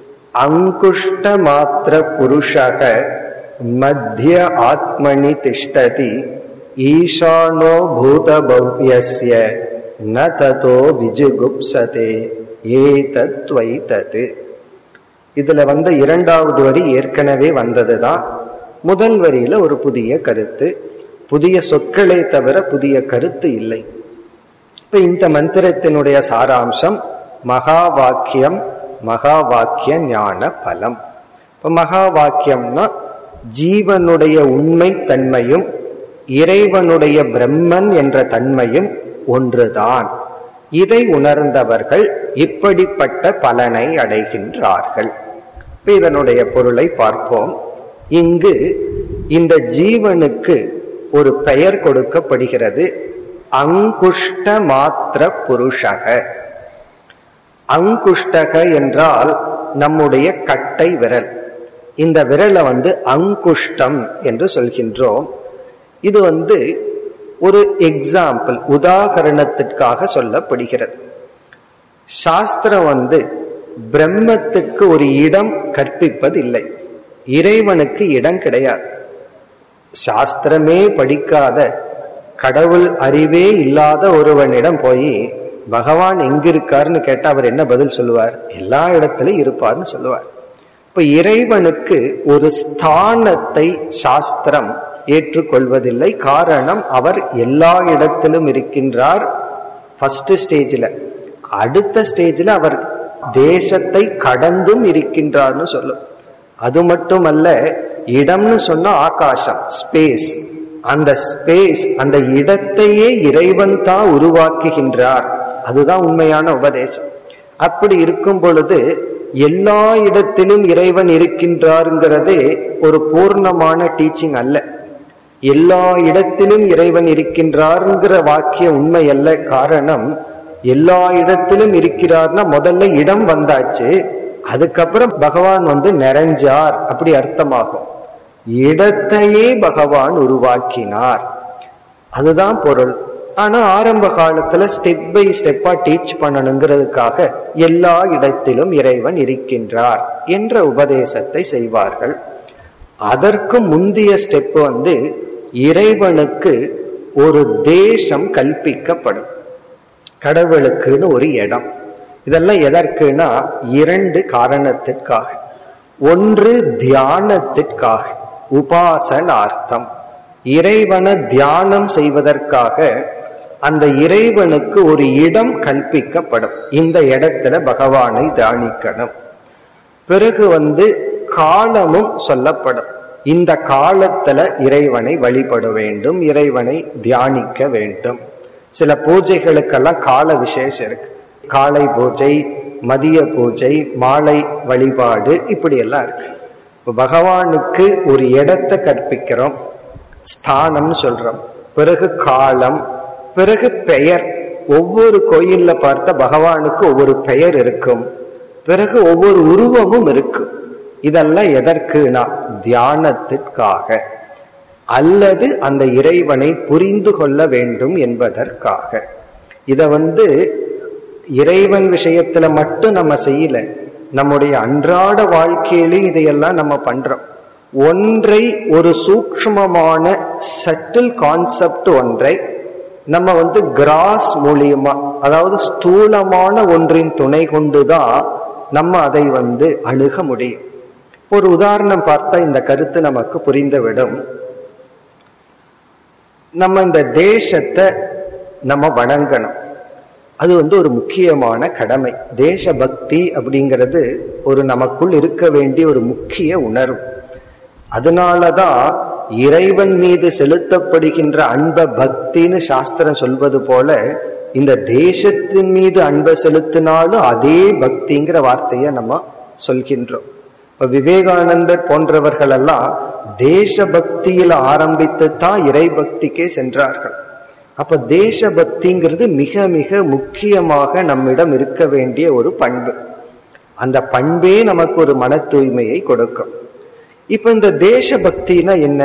Speaker 1: அங்குஷ்ட மாத்திர புருஷக மத்திய ஆத்மனி திஷ்டதி ஈசானோ பூதபவ்யஸ்ய ந ததோ விஜுகுப்சதே ஏதத்வை தது இதுல வந்த இரண்டாவது வரி ஏற்கனவே வந்ததுதான் முதல் வரியில ஒரு புதிய கருத்து புதிய சொற்களே தவிர புதிய கருத்து இல்லை இப்ப இந்த மந்திரத்தினுடைய சாராம்சம் மகா வாக்கியம் மகா வாக்கிய ஞான பலம் இப்ப மகா வாக்கியம்னா ஜீவனுடைய உண்மை தன்மையும் இறைவனுடைய பிரம்மன் என்ற தன்மையும் ஒன்றுதான் இதை உணர்ந்தவர்கள் இப்படிப்பட்ட பலனை அடைகின்றார்கள் இதனுடைய பொருளை பார்ப்போம் இங்கு இந்த ஜீவனுக்கு ஒரு பெயர் கொடுக்கப்படுகிறது அங்குஷ்ட மாத்திர புருஷக அங்குஷ்டக என்றால் நம்முடைய கட்டை விரல் இந்த விரலை வந்து அங்குஷ்டம் என்று சொல்கின்றோம் இது வந்து ஒரு எக்ஸாம்பிள் உதாகரணத்திற்காக சொல்லப்படுகிறது சாஸ்திரம் வந்து பிரம்மத்துக்கு ஒரு இடம் கற்பிப்பதில்லை இறைவனுக்கு இடம் கிடையாது சாஸ்திரமே படிக்காத கடவுள் அறிவே இல்லாத ஒருவனிடம் போய் பகவான் எங்க இருக்காருன்னு கேட்டா அவர் என்ன பதில் சொல்லுவார் எல்லா இடத்திலும் இருப்பார்னு சொல்லுவார் இப்ப இறைவனுக்கு ஒரு ஸ்தானத்தை சாஸ்திரம் ஏற்றுக்கொள்வதில்லை காரணம் அவர் எல்லா இடத்திலும் இருக்கின்றார் ஃபர்ஸ்ட் ஸ்டேஜில் அடுத்த ஸ்டேஜில் அவர் தேசத்தை கடந்தும் இருக்கின்றார்னு சொல்லும் அது மட்டுமல்ல இடம்னு சொன்னா ஆகாசம் ஸ்பேஸ் அந்த ஸ்பேஸ் அந்த இடத்தையே இறைவன் தான் உருவாக்குகின்றார் அதுதான் உண்மையான உபதேசம் அப்படி இருக்கும் பொழுது எல்லா இடத்திலும் இறைவன் இருக்கின்றாருங்கிறதே ஒரு பூர்ணமான டீச்சிங் அல்ல எல்லா இடத்திலும் இறைவன் இருக்கின்றார்ங்கிற வாக்கிய உண்மை அல்ல காரணம் எல்லா இடத்திலும் இருக்கிறார்னா முதல்ல இடம் வந்தாச்சு அதுக்கப்புறம் பகவான் வந்து நிறைஞ்சார் அப்படி அர்த்தமாகும் இடத்தையே பகவான் உருவாக்கினார் அதுதான் பொருள் ஆனா ஆரம்ப காலத்துல ஸ்டெப் பை ஸ்டெப்பா டீச் பண்ணணுங்கிறதுக்காக எல்லா இடத்திலும் இறைவன் இருக்கின்றார் என்ற உபதேசத்தை செய்வார்கள் அதற்கு முந்தைய ஸ்டெப் வந்து இறைவனுக்கு ஒரு தேசம் கல்பிக்கப்படும் கடவுளுக்குன்னு ஒரு இடம் இதெல்லாம் எதற்குனா இரண்டு காரணத்திற்காக ஒன்று தியானத்திற்காக உபாசனார்த்தம் இறைவனை தியானம் செய்வதற்காக அந்த இறைவனுக்கு ஒரு இடம் கல்பிக்கப்படும் இந்த இடத்துல பகவானை தியானிக்கணும் பிறகு வந்து காலமும் சொல்லப்படும் இந்த காலத்துல இறைவனை வழிபட வேண்டும் இறைவனை தியானிக்க வேண்டும் சில பூஜைகளுக்கெல்லாம் கால விசேஷம் இருக்கு காலை பூஜை மதிய பூஜை மாலை வழிபாடு இப்படி எல்லாம் இருக்கு பகவானுக்கு ஒரு இடத்தை கற்பிக்கிறோம் ஸ்தானம்னு சொல்றோம் பிறகு காலம் பிறகு பெயர் ஒவ்வொரு கோயில்ல பார்த்த பகவானுக்கு ஒவ்வொரு பெயர் இருக்கும் பிறகு ஒவ்வொரு உருவமும் இருக்கும் இதெல்லாம் எதற்குனா தியானத்திற்காக அல்லது அந்த இறைவனை புரிந்து கொள்ள வேண்டும் என்பதற்காக இத வந்து இறைவன் விஷயத்துல மட்டும் நம்ம செய்யல நம்முடைய அன்றாட வாழ்க்கையிலும் இதையெல்லாம் நம்ம பண்றோம் ஒன்றை ஒரு சூக்ஷ்மமான சட்டில் கான்செப்ட் ஒன்றை நம்ம வந்து கிராஸ் மூலியமா அதாவது ஸ்தூலமான ஒன்றின் துணை கொண்டுதான் நம்ம அதை வந்து அணுக முடியும் ஒரு உதாரணம் பார்த்தா இந்த கருத்து நமக்கு புரிந்துவிடும் நம்ம இந்த தேசத்தை நம்ம வணங்கணும் அது வந்து ஒரு முக்கியமான கடமை தேசபக்தி அப்படிங்கிறது ஒரு நமக்குள் இருக்க வேண்டிய ஒரு முக்கிய உணர்வு அதனாலதான் இறைவன் மீது செலுத்தப்படுகின்ற அன்ப பக்தின்னு சாஸ்திரம் சொல்வது போல இந்த தேசத்தின் மீது அன்பை செலுத்தினாலும் அதே பக்திங்கிற வார்த்தையை நம்ம சொல்கின்றோம் இப்ப விவேகானந்தர் போன்றவர்கள் எல்லாம் தேசபக்தியில் ஆரம்பித்து தான் இறை பக்திக்கே சென்றார்கள் அப்ப தேசபக்திங்கிறது மிக மிக முக்கியமாக நம்மிடம் இருக்க வேண்டிய ஒரு பண்பு அந்த பண்பே நமக்கு ஒரு மன தூய்மையை கொடுக்கும் இப்ப இந்த தேசபக்தினா என்ன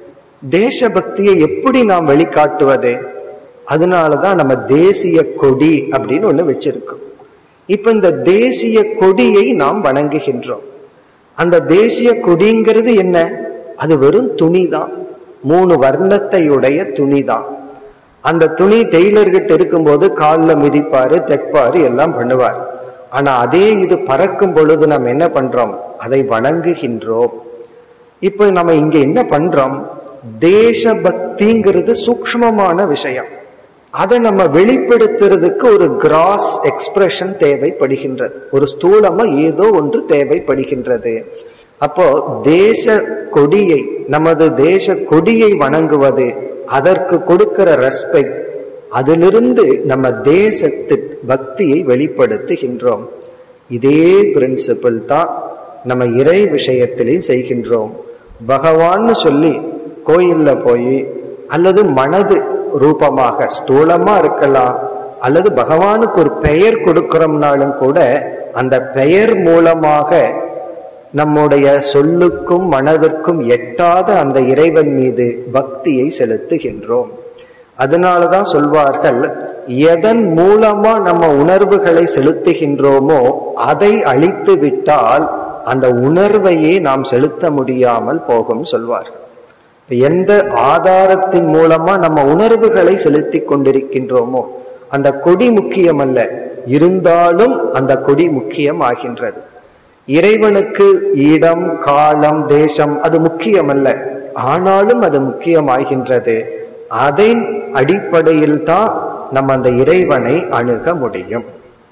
Speaker 1: தேசபக்தியை எப்படி நாம் வெளிக்காட்டுவது அதனாலதான் நம்ம தேசிய கொடி அப்படின்னு ஒண்ணு வச்சிருக்கோம் இப்ப இந்த தேசிய கொடியை நாம் வணங்குகின்றோம் அந்த தேசிய கொடிங்கிறது என்ன அது வெறும் துணி தான் மூணு வர்ணத்தையுடைய துணி தான் அந்த துணி டெய்லர்கிட்ட இருக்கும்போது காலில் மிதிப்பாரு தைப்பாரு எல்லாம் பண்ணுவார் ஆனா அதே இது பறக்கும் பொழுது நம்ம என்ன பண்றோம் அதை வணங்குகின்றோம் இப்போ நம்ம இங்க என்ன பண்றோம் தேசபக்திங்கிறது சூக்மமான விஷயம் அதை நம்ம வெளிப்படுத்துறதுக்கு ஒரு கிராஸ் எக்ஸ்பிரஷன் தேவைப்படுகின்றது ஒரு ஸ்தூலமா ஏதோ ஒன்று தேவைப்படுகின்றது அப்போ தேச கொடியை நமது தேச கொடியை வணங்குவது அதற்கு கொடுக்கிற ரெஸ்பெக்ட் அதிலிருந்து நம்ம தேசத்து பக்தியை வெளிப்படுத்துகின்றோம் இதே பிரின்சிபிள் தான் நம்ம இறை விஷயத்திலையும் செய்கின்றோம் பகவான்னு சொல்லி கோயில்ல போய் அல்லது மனது ரூபமாக ஸ்தூலமா இருக்கலாம் அல்லது பகவானுக்கு ஒரு பெயர் கொடுக்கிறோம்னாலும் கூட அந்த பெயர் மூலமாக நம்முடைய சொல்லுக்கும் மனதிற்கும் எட்டாத அந்த இறைவன் மீது பக்தியை செலுத்துகின்றோம் அதனாலதான் சொல்வார்கள் எதன் மூலமா நம்ம உணர்வுகளை செலுத்துகின்றோமோ அதை அழித்து விட்டால் அந்த உணர்வையே நாம் செலுத்த முடியாமல் போகும் சொல்வார்கள் எந்த ஆதாரத்தின் மூலமா நம்ம உணர்வுகளை செலுத்தி கொண்டிருக்கின்றோமோ அந்த கொடி முக்கியம் அல்ல இருந்தாலும் அந்த கொடி முக்கியம் ஆகின்றது இறைவனுக்கு இடம் காலம் தேசம் அது முக்கியமல்ல ஆனாலும் அது முக்கியமாகின்றது அதன் அடிப்படையில் தான் நம்ம அந்த இறைவனை அணுக முடியும்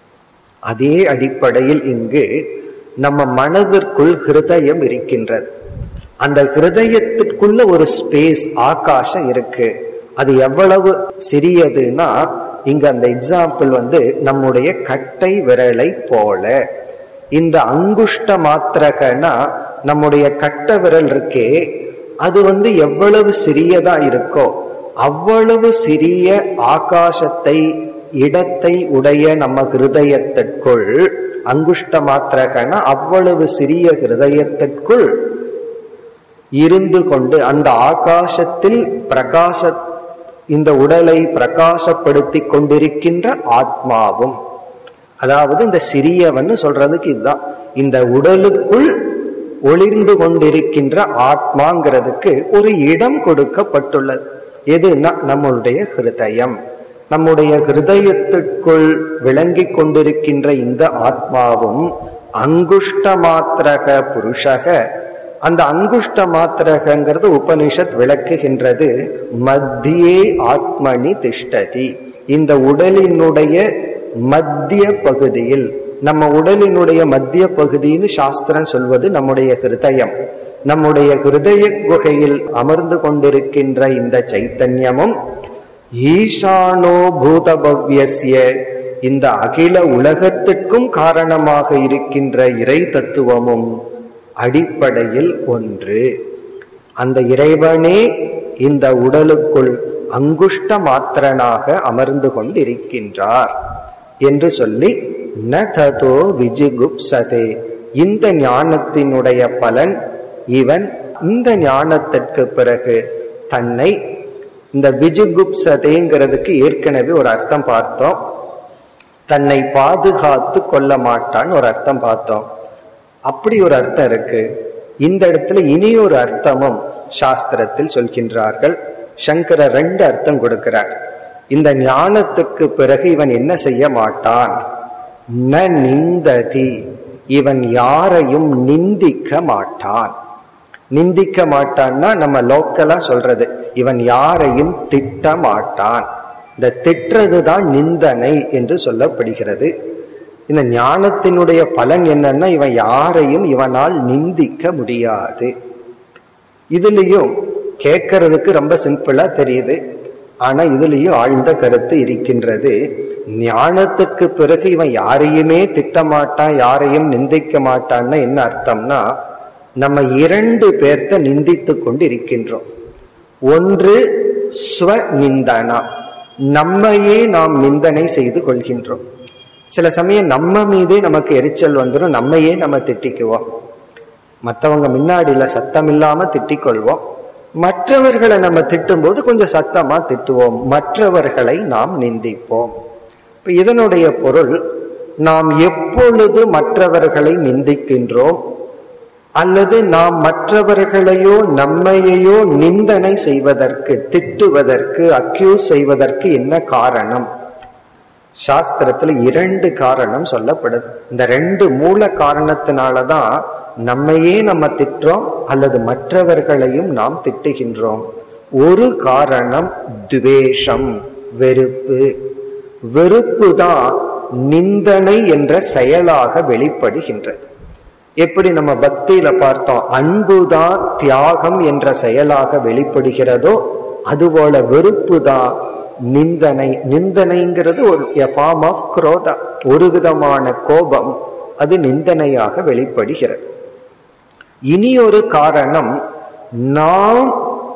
Speaker 1: அதே அடிப்படையில் இங்கு நம்ம மனதிற்குள் ஹிருதயம் இருக்கின்றது அந்த ஹிருதயத்திற்குள்ள ஒரு ஸ்பேஸ் ஆகாசம் இருக்கு அது எவ்வளவு சிறியதுன்னா இங்க அந்த எக்ஸாம்பிள் வந்து நம்முடைய கட்டை விரலை போல இந்த அங்குஷ்ட மாத்திரகனா நம்முடைய கட்ட விரல் இருக்கே அது வந்து எவ்வளவு சிறியதா இருக்கோ அவ்வளவு சிறிய ஆகாசத்தை இடத்தை உடைய நம்ம ஹிருதயத்திற்குள் அங்குஷ்ட மாத்திரகனா அவ்வளவு சிறிய ஹிருதயத்திற்குள் இருந்து கொண்டு அந்த ஆகாசத்தில் பிரகாச இந்த உடலை பிரகாசப்படுத்தி கொண்டிருக்கின்ற ஆத்மாவும் அதாவது இந்த சிறியவன் சொல்றதுக்கு இதுதான் இந்த உடலுக்குள் ஒளிர்ந்து கொண்டிருக்கின்ற ஆத்மாங்கிறதுக்கு ஒரு இடம் கொடுக்கப்பட்டுள்ளது எதுனா நம்மளுடைய ஹிருதயம் நம்முடைய ஹிருதயத்துக்குள் விளங்கி கொண்டிருக்கின்ற இந்த ஆத்மாவும் அங்குஷ்ட மாத்திரக புருஷக அந்த அங்குஷ்ட மாத்திரகங்கிறது உபனிஷத் விளக்குகின்றது மத்தியே ஆத்மனி திஷ்டதி இந்த உடலினுடைய மத்திய பகுதியில் நம்ம உடலினுடைய மத்திய பகுதின்னு சாஸ்திரம் சொல்வது நம்முடைய ஹிருதயம் நம்முடைய ஹிருதய குகையில் அமர்ந்து கொண்டிருக்கின்ற இந்த சைத்தன்யமும் ஈசானோ பூதபவ்யஸ்ய இந்த அகில உலகத்துக்கும் காரணமாக இருக்கின்ற இறை தத்துவமும் அடிப்படையில் ஒன்று அந்த இறைவனே இந்த உடலுக்குள் அங்குஷ்ட மாத்திரனாக அமர்ந்து கொண்டிருக்கின்றார் என்று சொல்லி ந ததோ விஜிகுப்சதே இந்த ஞானத்தினுடைய பலன் இவன் இந்த ஞானத்திற்கு பிறகு தன்னை இந்த விஜுகுப்சதேங்கிறதுக்கு ஏற்கனவே ஒரு அர்த்தம் பார்த்தோம் தன்னை பாதுகாத்து கொள்ள மாட்டான் ஒரு அர்த்தம் பார்த்தோம் அப்படி ஒரு அர்த்தம் இருக்கு இந்த இடத்துல இனி ஒரு அர்த்தமும் சாஸ்திரத்தில் சொல்கின்றார்கள் சங்கரர் ரெண்டு அர்த்தம் கொடுக்கிறார் இந்த ஞானத்துக்கு பிறகு இவன் என்ன செய்ய மாட்டான் ந நிந்ததி இவன் யாரையும் நிந்திக்க மாட்டான் நிந்திக்க மாட்டான்னா நம்ம லோக்கலா சொல்றது இவன் யாரையும் திட்ட மாட்டான் இந்த திட்டுறது தான் நிந்தனை என்று சொல்லப்படுகிறது இந்த ஞானத்தினுடைய பலன் என்னன்னா இவன் யாரையும் இவனால் நிந்திக்க முடியாது இதுலயும் கேட்கறதுக்கு ரொம்ப சிம்பிளா தெரியுது ஆனா இதுலயும் ஆழ்ந்த கருத்து இருக்கின்றது ஞானத்துக்கு பிறகு இவன் யாரையுமே திட்டமாட்டான் யாரையும் நிந்திக்க மாட்டான்னு என்ன அர்த்தம்னா நம்ம இரண்டு பேர்த்த நிந்தித்து கொண்டு இருக்கின்றோம் ஒன்று ஸ்வ நிந்தனா நம்மையே நாம் நிந்தனை செய்து கொள்கின்றோம் சில சமயம் நம்ம மீதே நமக்கு எரிச்சல் வந்துடும் நம்மையே நம்ம திட்டிக்குவோம் மற்றவங்க முன்னாடியில சத்தம் இல்லாம திட்டிக்கொள்வோம் மற்றவர்களை நம்ம திட்டும்போது கொஞ்சம் சத்தமா திட்டுவோம் மற்றவர்களை நாம் நிந்திப்போம் இப்ப இதனுடைய பொருள் நாம் எப்பொழுது மற்றவர்களை நிந்திக்கின்றோம் அல்லது நாம் மற்றவர்களையோ நம்மையோ நிந்தனை செய்வதற்கு திட்டுவதற்கு அக்யூஸ் செய்வதற்கு என்ன காரணம் சாஸ்திரத்துல இரண்டு காரணம் சொல்லப்படுது இந்த ரெண்டு மூல காரணத்தினாலதான் நம்மையே நம்ம திட்டுறோம் அல்லது மற்றவர்களையும் நாம் திட்டுகின்றோம் ஒரு காரணம் துவேஷம் வெறுப்பு வெறுப்பு தான் நிந்தனை என்ற செயலாக வெளிப்படுகின்றது எப்படி நம்ம பக்தியில பார்த்தோம் அன்புதான் தியாகம் என்ற செயலாக வெளிப்படுகிறதோ அதுபோல வெறுப்பு தான் நிந்தனை நிந்தனைங்கிறது ஒரு ஃபார்ம் ஆஃப் குரோதா ஒரு விதமான கோபம் அது நிந்தனையாக வெளிப்படுகிறது இனி ஒரு காரணம் நாம்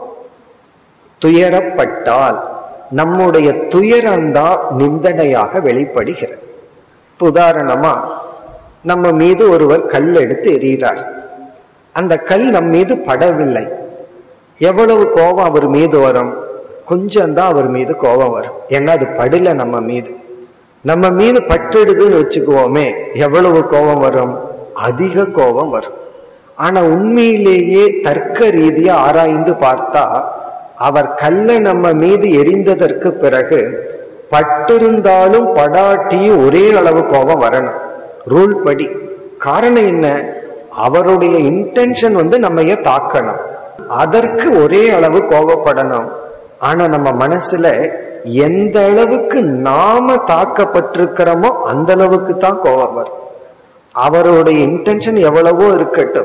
Speaker 1: துயரப்பட்டால் நம்முடைய துயரம்தான் நிந்தனையாக வெளிப்படுகிறது இப்ப உதாரணமா நம்ம மீது ஒருவர் கல் எடுத்து எறிகிறார் அந்த கல் நம் மீது படவில்லை எவ்வளவு கோபம் அவர் மீது வரும் கொஞ்சம் தான் அவர் மீது கோபம் வரும் ஏன்னா அது படல நம்ம மீது நம்ம மீது பட்டுடுதுன்னு வச்சுக்குவோமே எவ்வளவு கோபம் வரும் அதிக கோபம் வரும் ஆனா உண்மையிலேயே தர்க்க ரீதியா ஆராய்ந்து பார்த்தா அவர் கல்ல நம்ம மீது எரிந்ததற்கு பிறகு பட்டிருந்தாலும் படாட்டியும் ஒரே அளவு கோபம் வரணும் ரூல் படி காரணம் என்ன அவருடைய இன்டென்ஷன் வந்து நம்ம தாக்கணும் அதற்கு ஒரே அளவு கோபப்படணும் ஆனா நம்ம மனசுல எந்த அளவுக்கு நாம தாக்கப்பட்டிருக்கிறோமோ அந்த அளவுக்கு தான் கோபம் வரும் அவருடைய இன்டென்ஷன் எவ்வளவோ இருக்கட்டும்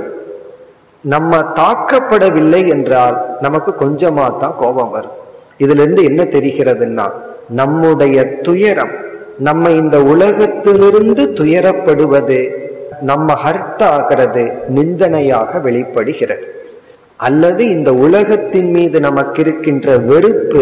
Speaker 1: நம்ம தாக்கப்படவில்லை என்றால் நமக்கு கொஞ்சமா தான் கோபம் வரும் இதுல இருந்து என்ன தெரிகிறதுன்னா நம்முடைய துயரம் நம்ம இந்த உலகத்திலிருந்து துயரப்படுவது நம்ம ஹர்ட் ஆகிறது நிந்தனையாக வெளிப்படுகிறது அல்லது இந்த உலகத்தின் மீது நமக்கு இருக்கின்ற வெறுப்பு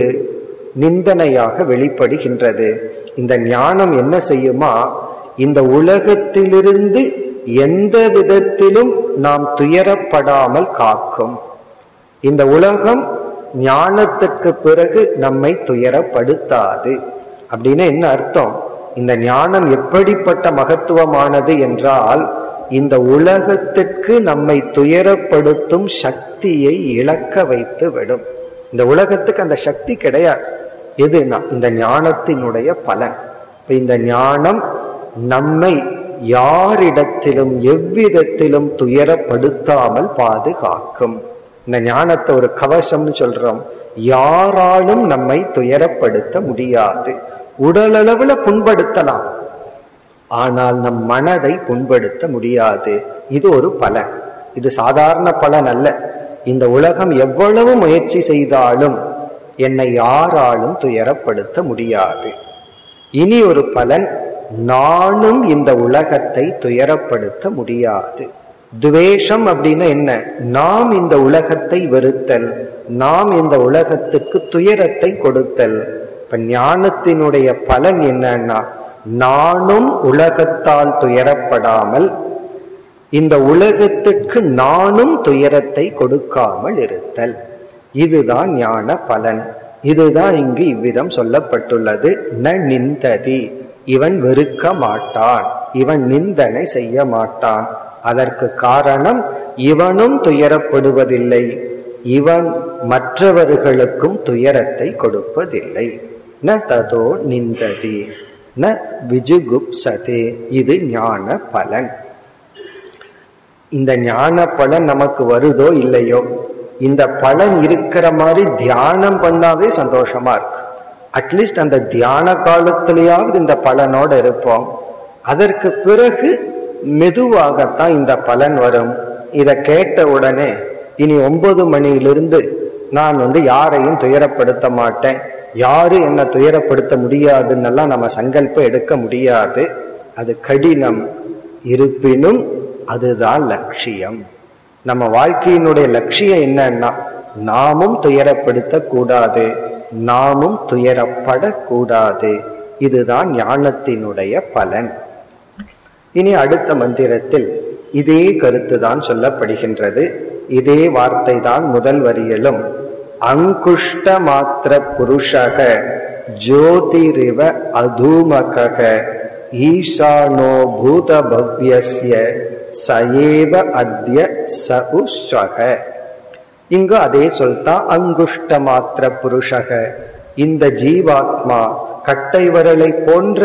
Speaker 1: நிந்தனையாக வெளிப்படுகின்றது இந்த ஞானம் என்ன செய்யுமா இந்த உலகத்திலிருந்து எந்த விதத்திலும் நாம் துயரப்படாமல் காக்கும் இந்த உலகம் ஞானத்திற்கு பிறகு நம்மை துயரப்படுத்தாது அப்படின்னு என்ன அர்த்தம் இந்த ஞானம் எப்படிப்பட்ட மகத்துவமானது என்றால் இந்த உலகத்திற்கு நம்மை துயரப்படுத்தும் சக்தியை இழக்க வைத்து விடும் இந்த உலகத்துக்கு அந்த சக்தி கிடையாது எதுனா இந்த ஞானத்தினுடைய பலன் இப்ப இந்த ஞானம் நம்மை யாரிடத்திலும் எவ்விதத்திலும் துயரப்படுத்தாமல் பாதுகாக்கும் இந்த ஞானத்தை ஒரு கவசம்னு சொல்றோம் யாராலும் நம்மை துயரப்படுத்த முடியாது உடலளவுல புண்படுத்தலாம் ஆனால் நம் மனதை புண்படுத்த முடியாது இது ஒரு பலன் இது சாதாரண பலன் அல்ல இந்த உலகம் எவ்வளவு முயற்சி செய்தாலும் என்னை யாராலும் துயரப்படுத்த முடியாது இனி ஒரு பலன் நானும் இந்த உலகத்தை துயரப்படுத்த முடியாது துவேஷம் அப்படின்னா என்ன நாம் இந்த உலகத்தை வெறுத்தல் நாம் இந்த உலகத்துக்கு துயரத்தை கொடுத்தல் இப்ப ஞானத்தினுடைய பலன் என்னன்னா நானும் உலகத்தால் துயரப்படாமல் இந்த உலகத்துக்கு நானும் துயரத்தை கொடுக்காமல் இருத்தல் இதுதான் ஞான பலன் இதுதான் இங்கு இவ்விதம் சொல்லப்பட்டுள்ளது ந நிந்ததி இவன் வெறுக்க மாட்டான் இவன் நிந்தனை செய்ய மாட்டான் அதற்கு காரணம் இவனும் துயரப்படுவதில்லை இவன் மற்றவர்களுக்கும் துயரத்தை கொடுப்பதில்லை ந ததோ நிந்ததி ந விஜுகுப்சதே இது ஞான பலன் இந்த ஞான பலன் நமக்கு வருதோ இல்லையோ இந்த பலன் இருக்கிற மாதிரி தியானம் பண்ணாவே சந்தோஷமா இருக்கு அட்லீஸ்ட் அந்த தியான காலத்திலேயாவது இந்த பலனோட இருப்போம் அதற்கு பிறகு மெதுவாகத்தான் இந்த பலன் வரும் இதை கேட்ட உடனே இனி ஒன்பது மணியிலிருந்து நான் வந்து யாரையும் துயரப்படுத்த மாட்டேன் யாரு என்ன துயரப்படுத்த முடியாதுன்னெல்லாம் நம்ம சங்கல்பம் எடுக்க முடியாது அது கடினம் இருப்பினும் அதுதான் லட்சியம் நம்ம வாழ்க்கையினுடைய லட்சியம் என்னன்னா நாமும் துயரப்படுத்த கூடாது நாமும் துயரப்படக்கூடாது இதுதான் ஞானத்தினுடைய பலன் இனி அடுத்த மந்திரத்தில் இதே கருத்து தான் சொல்லப்படுகின்றது இதே வார்த்தை தான் முதல் வரியிலும் அங்குஷ்ட மாத்திர புருஷக ஜோதிரிவ அதூமக ஈசானோ பூத பவ்யஸ்ய சயேவ அத்ய ச உஸ்வக இங்கு அதே சொல்தான் அங்குஷ்ட மாத்திர புருஷக இந்த ஜீவாத்மா கட்டை வரலை போன்ற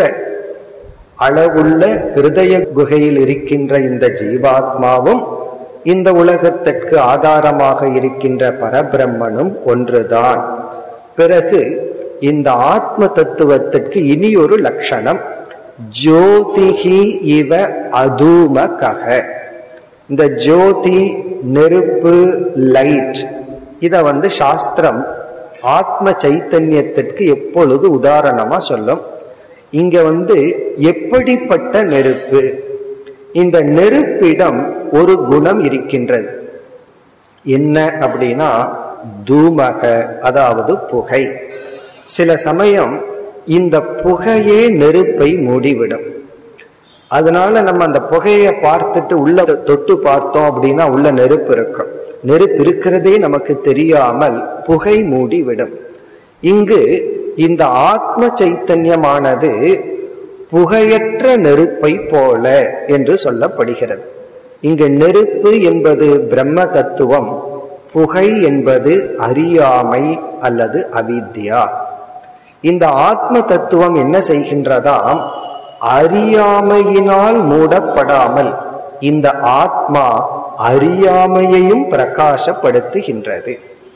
Speaker 1: அளவுள்ள ஹிருதய குகையில் இருக்கின்ற இந்த ஜீவாத்மாவும் இந்த உலகத்திற்கு ஆதாரமாக இருக்கின்ற பரபிரம்மனும் ஒன்றுதான் பிறகு இந்த ஆத்ம தத்துவத்திற்கு இனி ஒரு லட்சணம் ஜோதிகி இவ அதூமகக இந்த ஜோதி நெருப்பு லைட் இத வந்து சாஸ்திரம் ஆத்ம சைத்தன்யத்திற்கு எப்பொழுது உதாரணமா சொல்லும் இங்க வந்து எப்படிப்பட்ட நெருப்பு இந்த நெருப்பிடம் ஒரு குணம் இருக்கின்றது என்ன அப்படின்னா தூமக அதாவது புகை சில சமயம் இந்த புகையே நெருப்பை மூடிவிடும் அதனால நம்ம அந்த புகையை பார்த்துட்டு உள்ள தொட்டு பார்த்தோம் அப்படின்னா உள்ள நெருப்பு இருக்கும் நெருப்பு இருக்கிறதே நமக்கு தெரியாமல் புகை மூடி விடும் இங்கு இந்த ஆத்ம சைத்தன்யமானது புகையற்ற நெருப்பை போல என்று சொல்லப்படுகிறது இங்கு நெருப்பு என்பது பிரம்ம தத்துவம் புகை என்பது அறியாமை அல்லது அவித்யா இந்த ஆத்ம தத்துவம் என்ன செய்கின்றதாம் அறியாமையினால் மூடப்படாமல் இந்த ஆத்மா அறியாமையையும் பிரகாசப்படுத்துகின்றது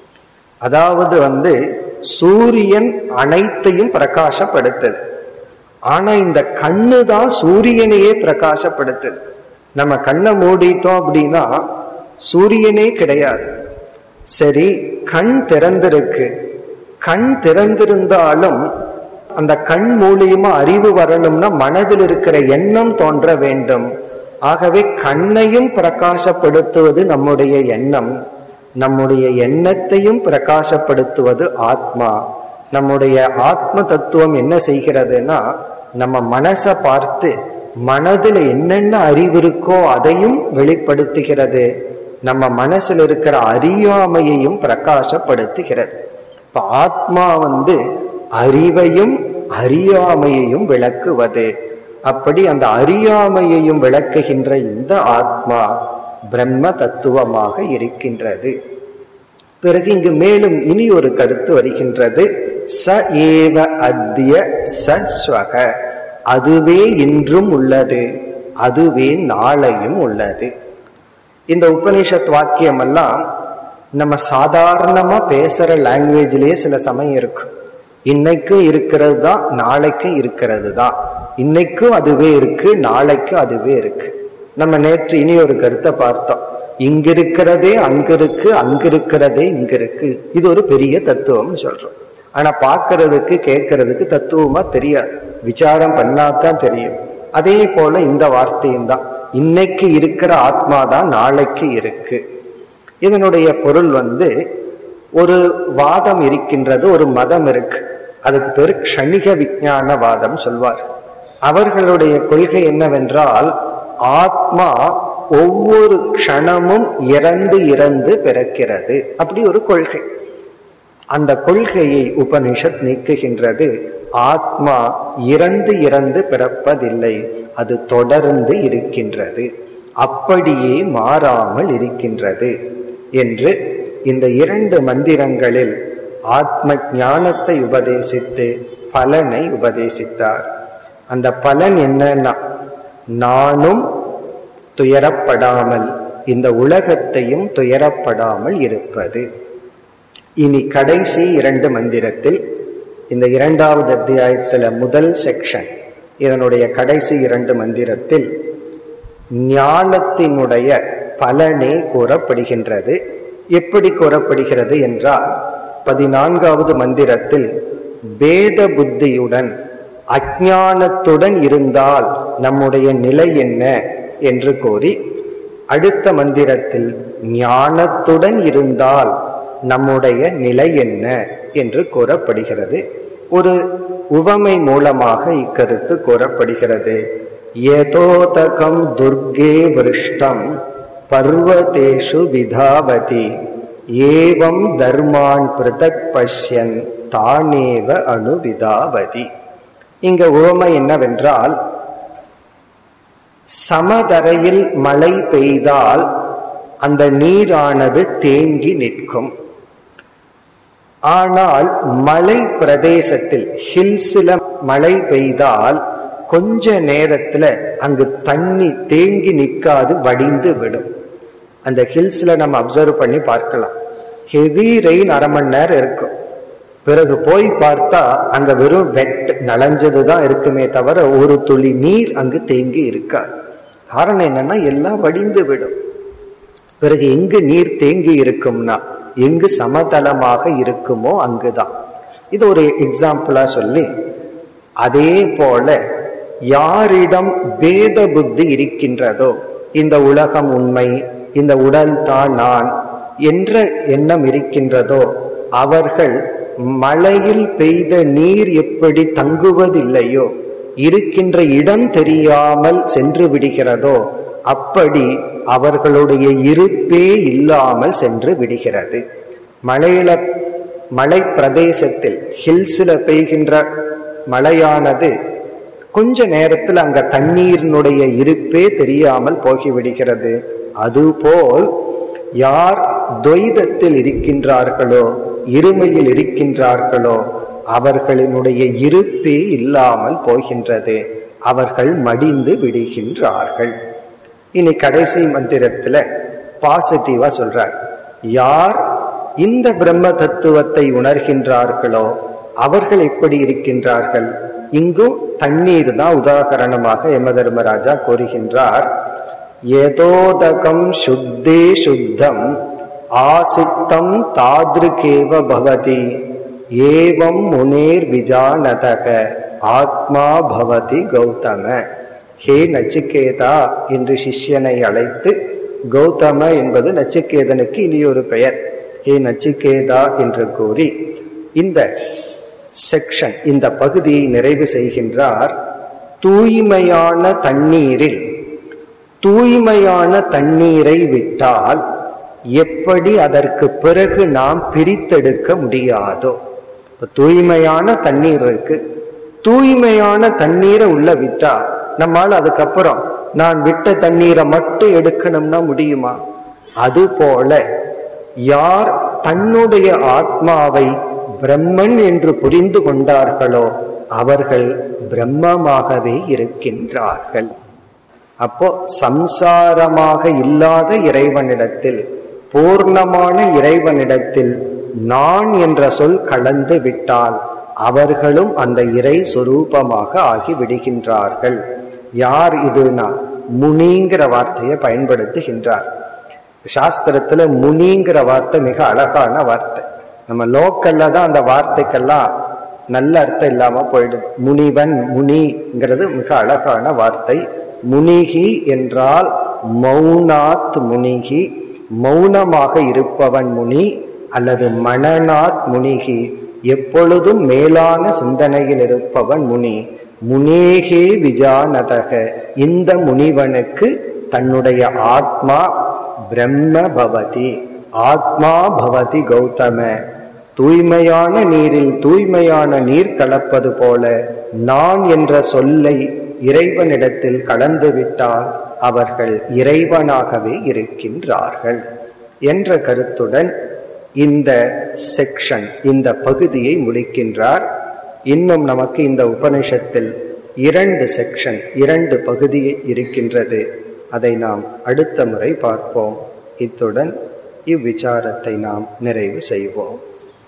Speaker 1: அதாவது வந்து சூரியன் அனைத்தையும் பிரகாசப்படுத்துது ஆனா இந்த கண்ணு தான் சூரியனையே பிரகாசப்படுத்துது நம்ம கண்ணை மூடிட்டோம் அப்படின்னா சூரியனே கிடையாது சரி கண் திறந்திருக்கு கண் திறந்திருந்தாலும் அந்த கண் மூலியமா அறிவு வரணும்னா மனதில் இருக்கிற எண்ணம் தோன்ற வேண்டும் ஆகவே கண்ணையும் பிரகாசப்படுத்துவது நம்முடைய எண்ணம் நம்முடைய எண்ணத்தையும் பிரகாசப்படுத்துவது ஆத்மா நம்முடைய ஆத்ம தத்துவம் என்ன செய்கிறதுனா நம்ம மனசை பார்த்து மனதில் என்னென்ன அறிவு இருக்கோ அதையும் வெளிப்படுத்துகிறது நம்ம மனசில் இருக்கிற அறியாமையையும் பிரகாசப்படுத்துகிறது இப்ப ஆத்மா வந்து அறிவையும் அறியாமையையும் விளக்குவது அப்படி அந்த அறியாமையையும் விளக்குகின்ற இந்த ஆத்மா பிரம்ம தத்துவமாக இருக்கின்றது பிறகு இங்கு மேலும் இனி ஒரு கருத்து வருகின்றது ச ஏவ அத்திய சஸ்வக அதுவே இன்றும் உள்ளது அதுவே நாளையும் உள்ளது இந்த உபனிஷத் வாக்கியம் எல்லாம் நம்ம சாதாரணமா பேசுற லாங்குவேஜ்லயே சில சமயம் இருக்கும் இன்னைக்கும் இருக்கிறது தான் நாளைக்கும் இருக்கிறது தான் இன்னைக்கும் அதுவே இருக்கு நாளைக்கும் அதுவே இருக்கு நம்ம நேற்று இனி ஒரு கருத்தை பார்த்தோம் இங்கிருக்கிறதே அங்கிருக்கு அங்கிருக்கிறதே இங்க இருக்கு இது ஒரு பெரிய தத்துவம்னு சொல்றோம் ஆனா பார்க்கறதுக்கு கேட்கறதுக்கு தத்துவமா தெரியாது விசாரம் பண்ணாதான் தெரியும் அதே போல இந்த வார்த்தையும் தான் இன்னைக்கு இருக்கிற ஆத்மா தான் நாளைக்கு இருக்கு இதனுடைய பொருள் வந்து ஒரு வாதம் இருக்கின்றது ஒரு மதம் இருக்கு அதுக்கு பேர் க்ஷணிக விஞ்ஞான வாதம் சொல்வார் அவர்களுடைய கொள்கை என்னவென்றால் ஆத்மா ஒவ்வொரு க்ஷணமும் இறந்து இறந்து பிறக்கிறது அப்படி ஒரு கொள்கை அந்த கொள்கையை உபனிஷத் நீக்குகின்றது ஆத்மா இறந்து இறந்து பிறப்பதில்லை அது தொடர்ந்து இருக்கின்றது அப்படியே மாறாமல் இருக்கின்றது என்று இந்த இரண்டு மந்திரங்களில் ஆத்ம ஞானத்தை உபதேசித்து பலனை உபதேசித்தார் அந்த பலன் என்னன்னா நானும் துயரப்படாமல் இந்த உலகத்தையும் துயரப்படாமல் இருப்பது இனி கடைசி இரண்டு மந்திரத்தில் இந்த இரண்டாவது அத்தியாயத்துல முதல் செக்ஷன் இதனுடைய கடைசி இரண்டு மந்திரத்தில் ஞானத்தினுடைய பலனே கூறப்படுகின்றது எப்படி கூறப்படுகிறது என்றால் பதினான்காவது மந்திரத்தில் பேத புத்தியுடன் அஜானத்துடன் இருந்தால் நம்முடைய நிலை என்ன என்று கூறி அடுத்த மந்திரத்தில் ஞானத்துடன் இருந்தால் நம்முடைய நிலை என்ன என்று கூறப்படுகிறது ஒரு உவமை மூலமாக இக்கருத்து கூறப்படுகிறது ஏதோதகம் துர்கே விருஷ்டம் பர்வதேஷு விதாவதி ஏவம் தர்மான் பிருதக் பஷ்யன் தானேவ அணுவிதாவதி இங்க உவமை என்னவென்றால் சமதரையில் மழை பெய்தால் அந்த நீரானது தேங்கி நிற்கும் ஆனால் மலை பிரதேசத்தில் ஹில்ஸ்ல மழை பெய்தால் கொஞ்ச நேரத்துல அங்கு தண்ணி தேங்கி நிற்காது வடிந்து விடும் அந்த ஹில்ஸ்ல நம்ம அப்சர்வ் பண்ணி பார்க்கலாம் ஹெவி ரெயின் அரை மணி நேரம் இருக்கும் பிறகு போய் பார்த்தா அங்க வெறும் வெட் நனைஞ்சதுதான் இருக்குமே தவிர ஒரு துளி நீர் அங்கு தேங்கி இருக்காது காரணம் என்னன்னா எல்லாம் வடிந்து விடும் பிறகு எங்கு நீர் தேங்கி இருக்கும்னா எங்கு சமதளமாக இருக்குமோ அங்குதான் இது ஒரு எக்ஸாம்பிளா சொல்லி அதே போல யாரிடம் பேத புத்தி இருக்கின்றதோ இந்த உலகம் உண்மை இந்த உடல் தான் நான் என்ற எண்ணம் இருக்கின்றதோ அவர்கள் மழையில் பெய்த நீர் எப்படி தங்குவதில்லையோ இருக்கின்ற இடம் தெரியாமல் சென்று விடுகிறதோ அப்படி அவர்களுடைய இருப்பே இல்லாமல் சென்று விடுகிறது மலையில மலை பிரதேசத்தில் ஹில்ஸ்ல பெய்கின்ற மழையானது கொஞ்ச நேரத்தில் அங்க தண்ணீரினுடைய இருப்பே தெரியாமல் போகிவிடுகிறது அதுபோல் யார் துவைதத்தில் இருக்கின்றார்களோ இருமையில் இருக்கின்றார்களோ அவர்களினுடைய இருப்பே இல்லாமல் போகின்றது அவர்கள் மடிந்து விடுகின்றார்கள் இனி கடைசி மந்திரத்துல பாசிட்டிவா சொல்றார் யார் இந்த பிரம்ம தத்துவத்தை உணர்கின்றார்களோ அவர்கள் எப்படி இருக்கின்றார்கள் இங்கும் தண்ணீர் தான் உதாகரணமாக யம தர்மராஜா கூறுகின்றார் ஏதோதகம் சுத்தே சுத்தம் ஆசித்தம் தாதிருக்கேவ பவதி ஏவம் முனேர் விஜானதக ஆத்மா பவதி கௌதம ஹே நச்சிகேதா என்று சிஷ்யனை அழைத்து கௌதம என்பது நச்சிகேதனுக்கு இனி ஒரு பெயர் ஹே நச்சிகேதா என்று கூறி இந்த செக்ஷன் இந்த பகுதியை நிறைவு செய்கின்றார் தூய்மையான தண்ணீரில் தூய்மையான தண்ணீரை விட்டால் எப்படி அதற்கு பிறகு நாம் பிரித்தெடுக்க முடியாதோ இப்ப தூய்மையான தண்ணீர் இருக்கு தூய்மையான தண்ணீரை உள்ள விட்டா நம்மால் அதுக்கப்புறம் நான் விட்ட தண்ணீரை மட்டும் எடுக்கணும்னா முடியுமா அதுபோல யார் தன்னுடைய ஆத்மாவை பிரம்மன் என்று புரிந்து கொண்டார்களோ அவர்கள் பிரம்மமாகவே இருக்கின்றார்கள் அப்போ சம்சாரமாக இல்லாத இறைவனிடத்தில் பூர்ணமான இறைவனிடத்தில் நான் என்ற சொல் கலந்து விட்டால் அவர்களும் அந்த இறை சொரூபமாக ஆகி விடுகின்றார்கள் யார் இதுனா முனிங்கிற வார்த்தையை பயன்படுத்துகின்றார் சாஸ்திரத்துல முனிங்கிற வார்த்தை மிக அழகான வார்த்தை நம்ம லோக்கல்ல தான் அந்த வார்த்தைக்கெல்லாம் நல்ல அர்த்தம் இல்லாம போயிடுது முனிவன் முனிங்கிறது மிக அழகான வார்த்தை முனிகி என்றால் மௌனாத் முனிகி மௌனமாக இருப்பவன் முனி அல்லது மனநாத் முனிகி எப்பொழுதும் மேலான சிந்தனையில் இருப்பவன் முனி முனேகே விஜானதக இந்த முனிவனுக்கு தன்னுடைய ஆத்மா பிரம்ம பவதி ஆத்மா பவதி கௌதம தூய்மையான நீரில் தூய்மையான நீர் கலப்பது போல நான் என்ற சொல்லை இறைவனிடத்தில் கலந்துவிட்டால் அவர்கள் இறைவனாகவே இருக்கின்றார்கள் என்ற கருத்துடன் இந்த செக்ஷன் இந்த பகுதியை முடிக்கின்றார் இன்னும் நமக்கு இந்த உபனிஷத்தில் இரண்டு செக்ஷன் இரண்டு பகுதி இருக்கின்றது அதை நாம் அடுத்த முறை பார்ப்போம் இத்துடன் இவ்விசாரத்தை நாம் நிறைவு செய்வோம்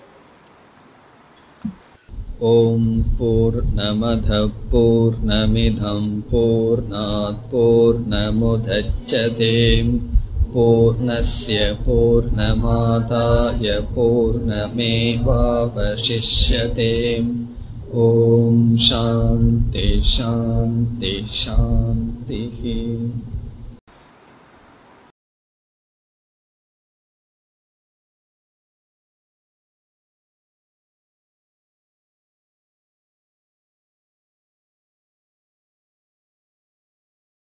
Speaker 2: ॐ पूर्णमधः पूर्णमिधं पूर्णात् पूर्णमुदच्छते पूर्णस्य पूर्णमादाय पूर्णमेवावशिष्यते ॐ शान्ति शान्ति शान्तिः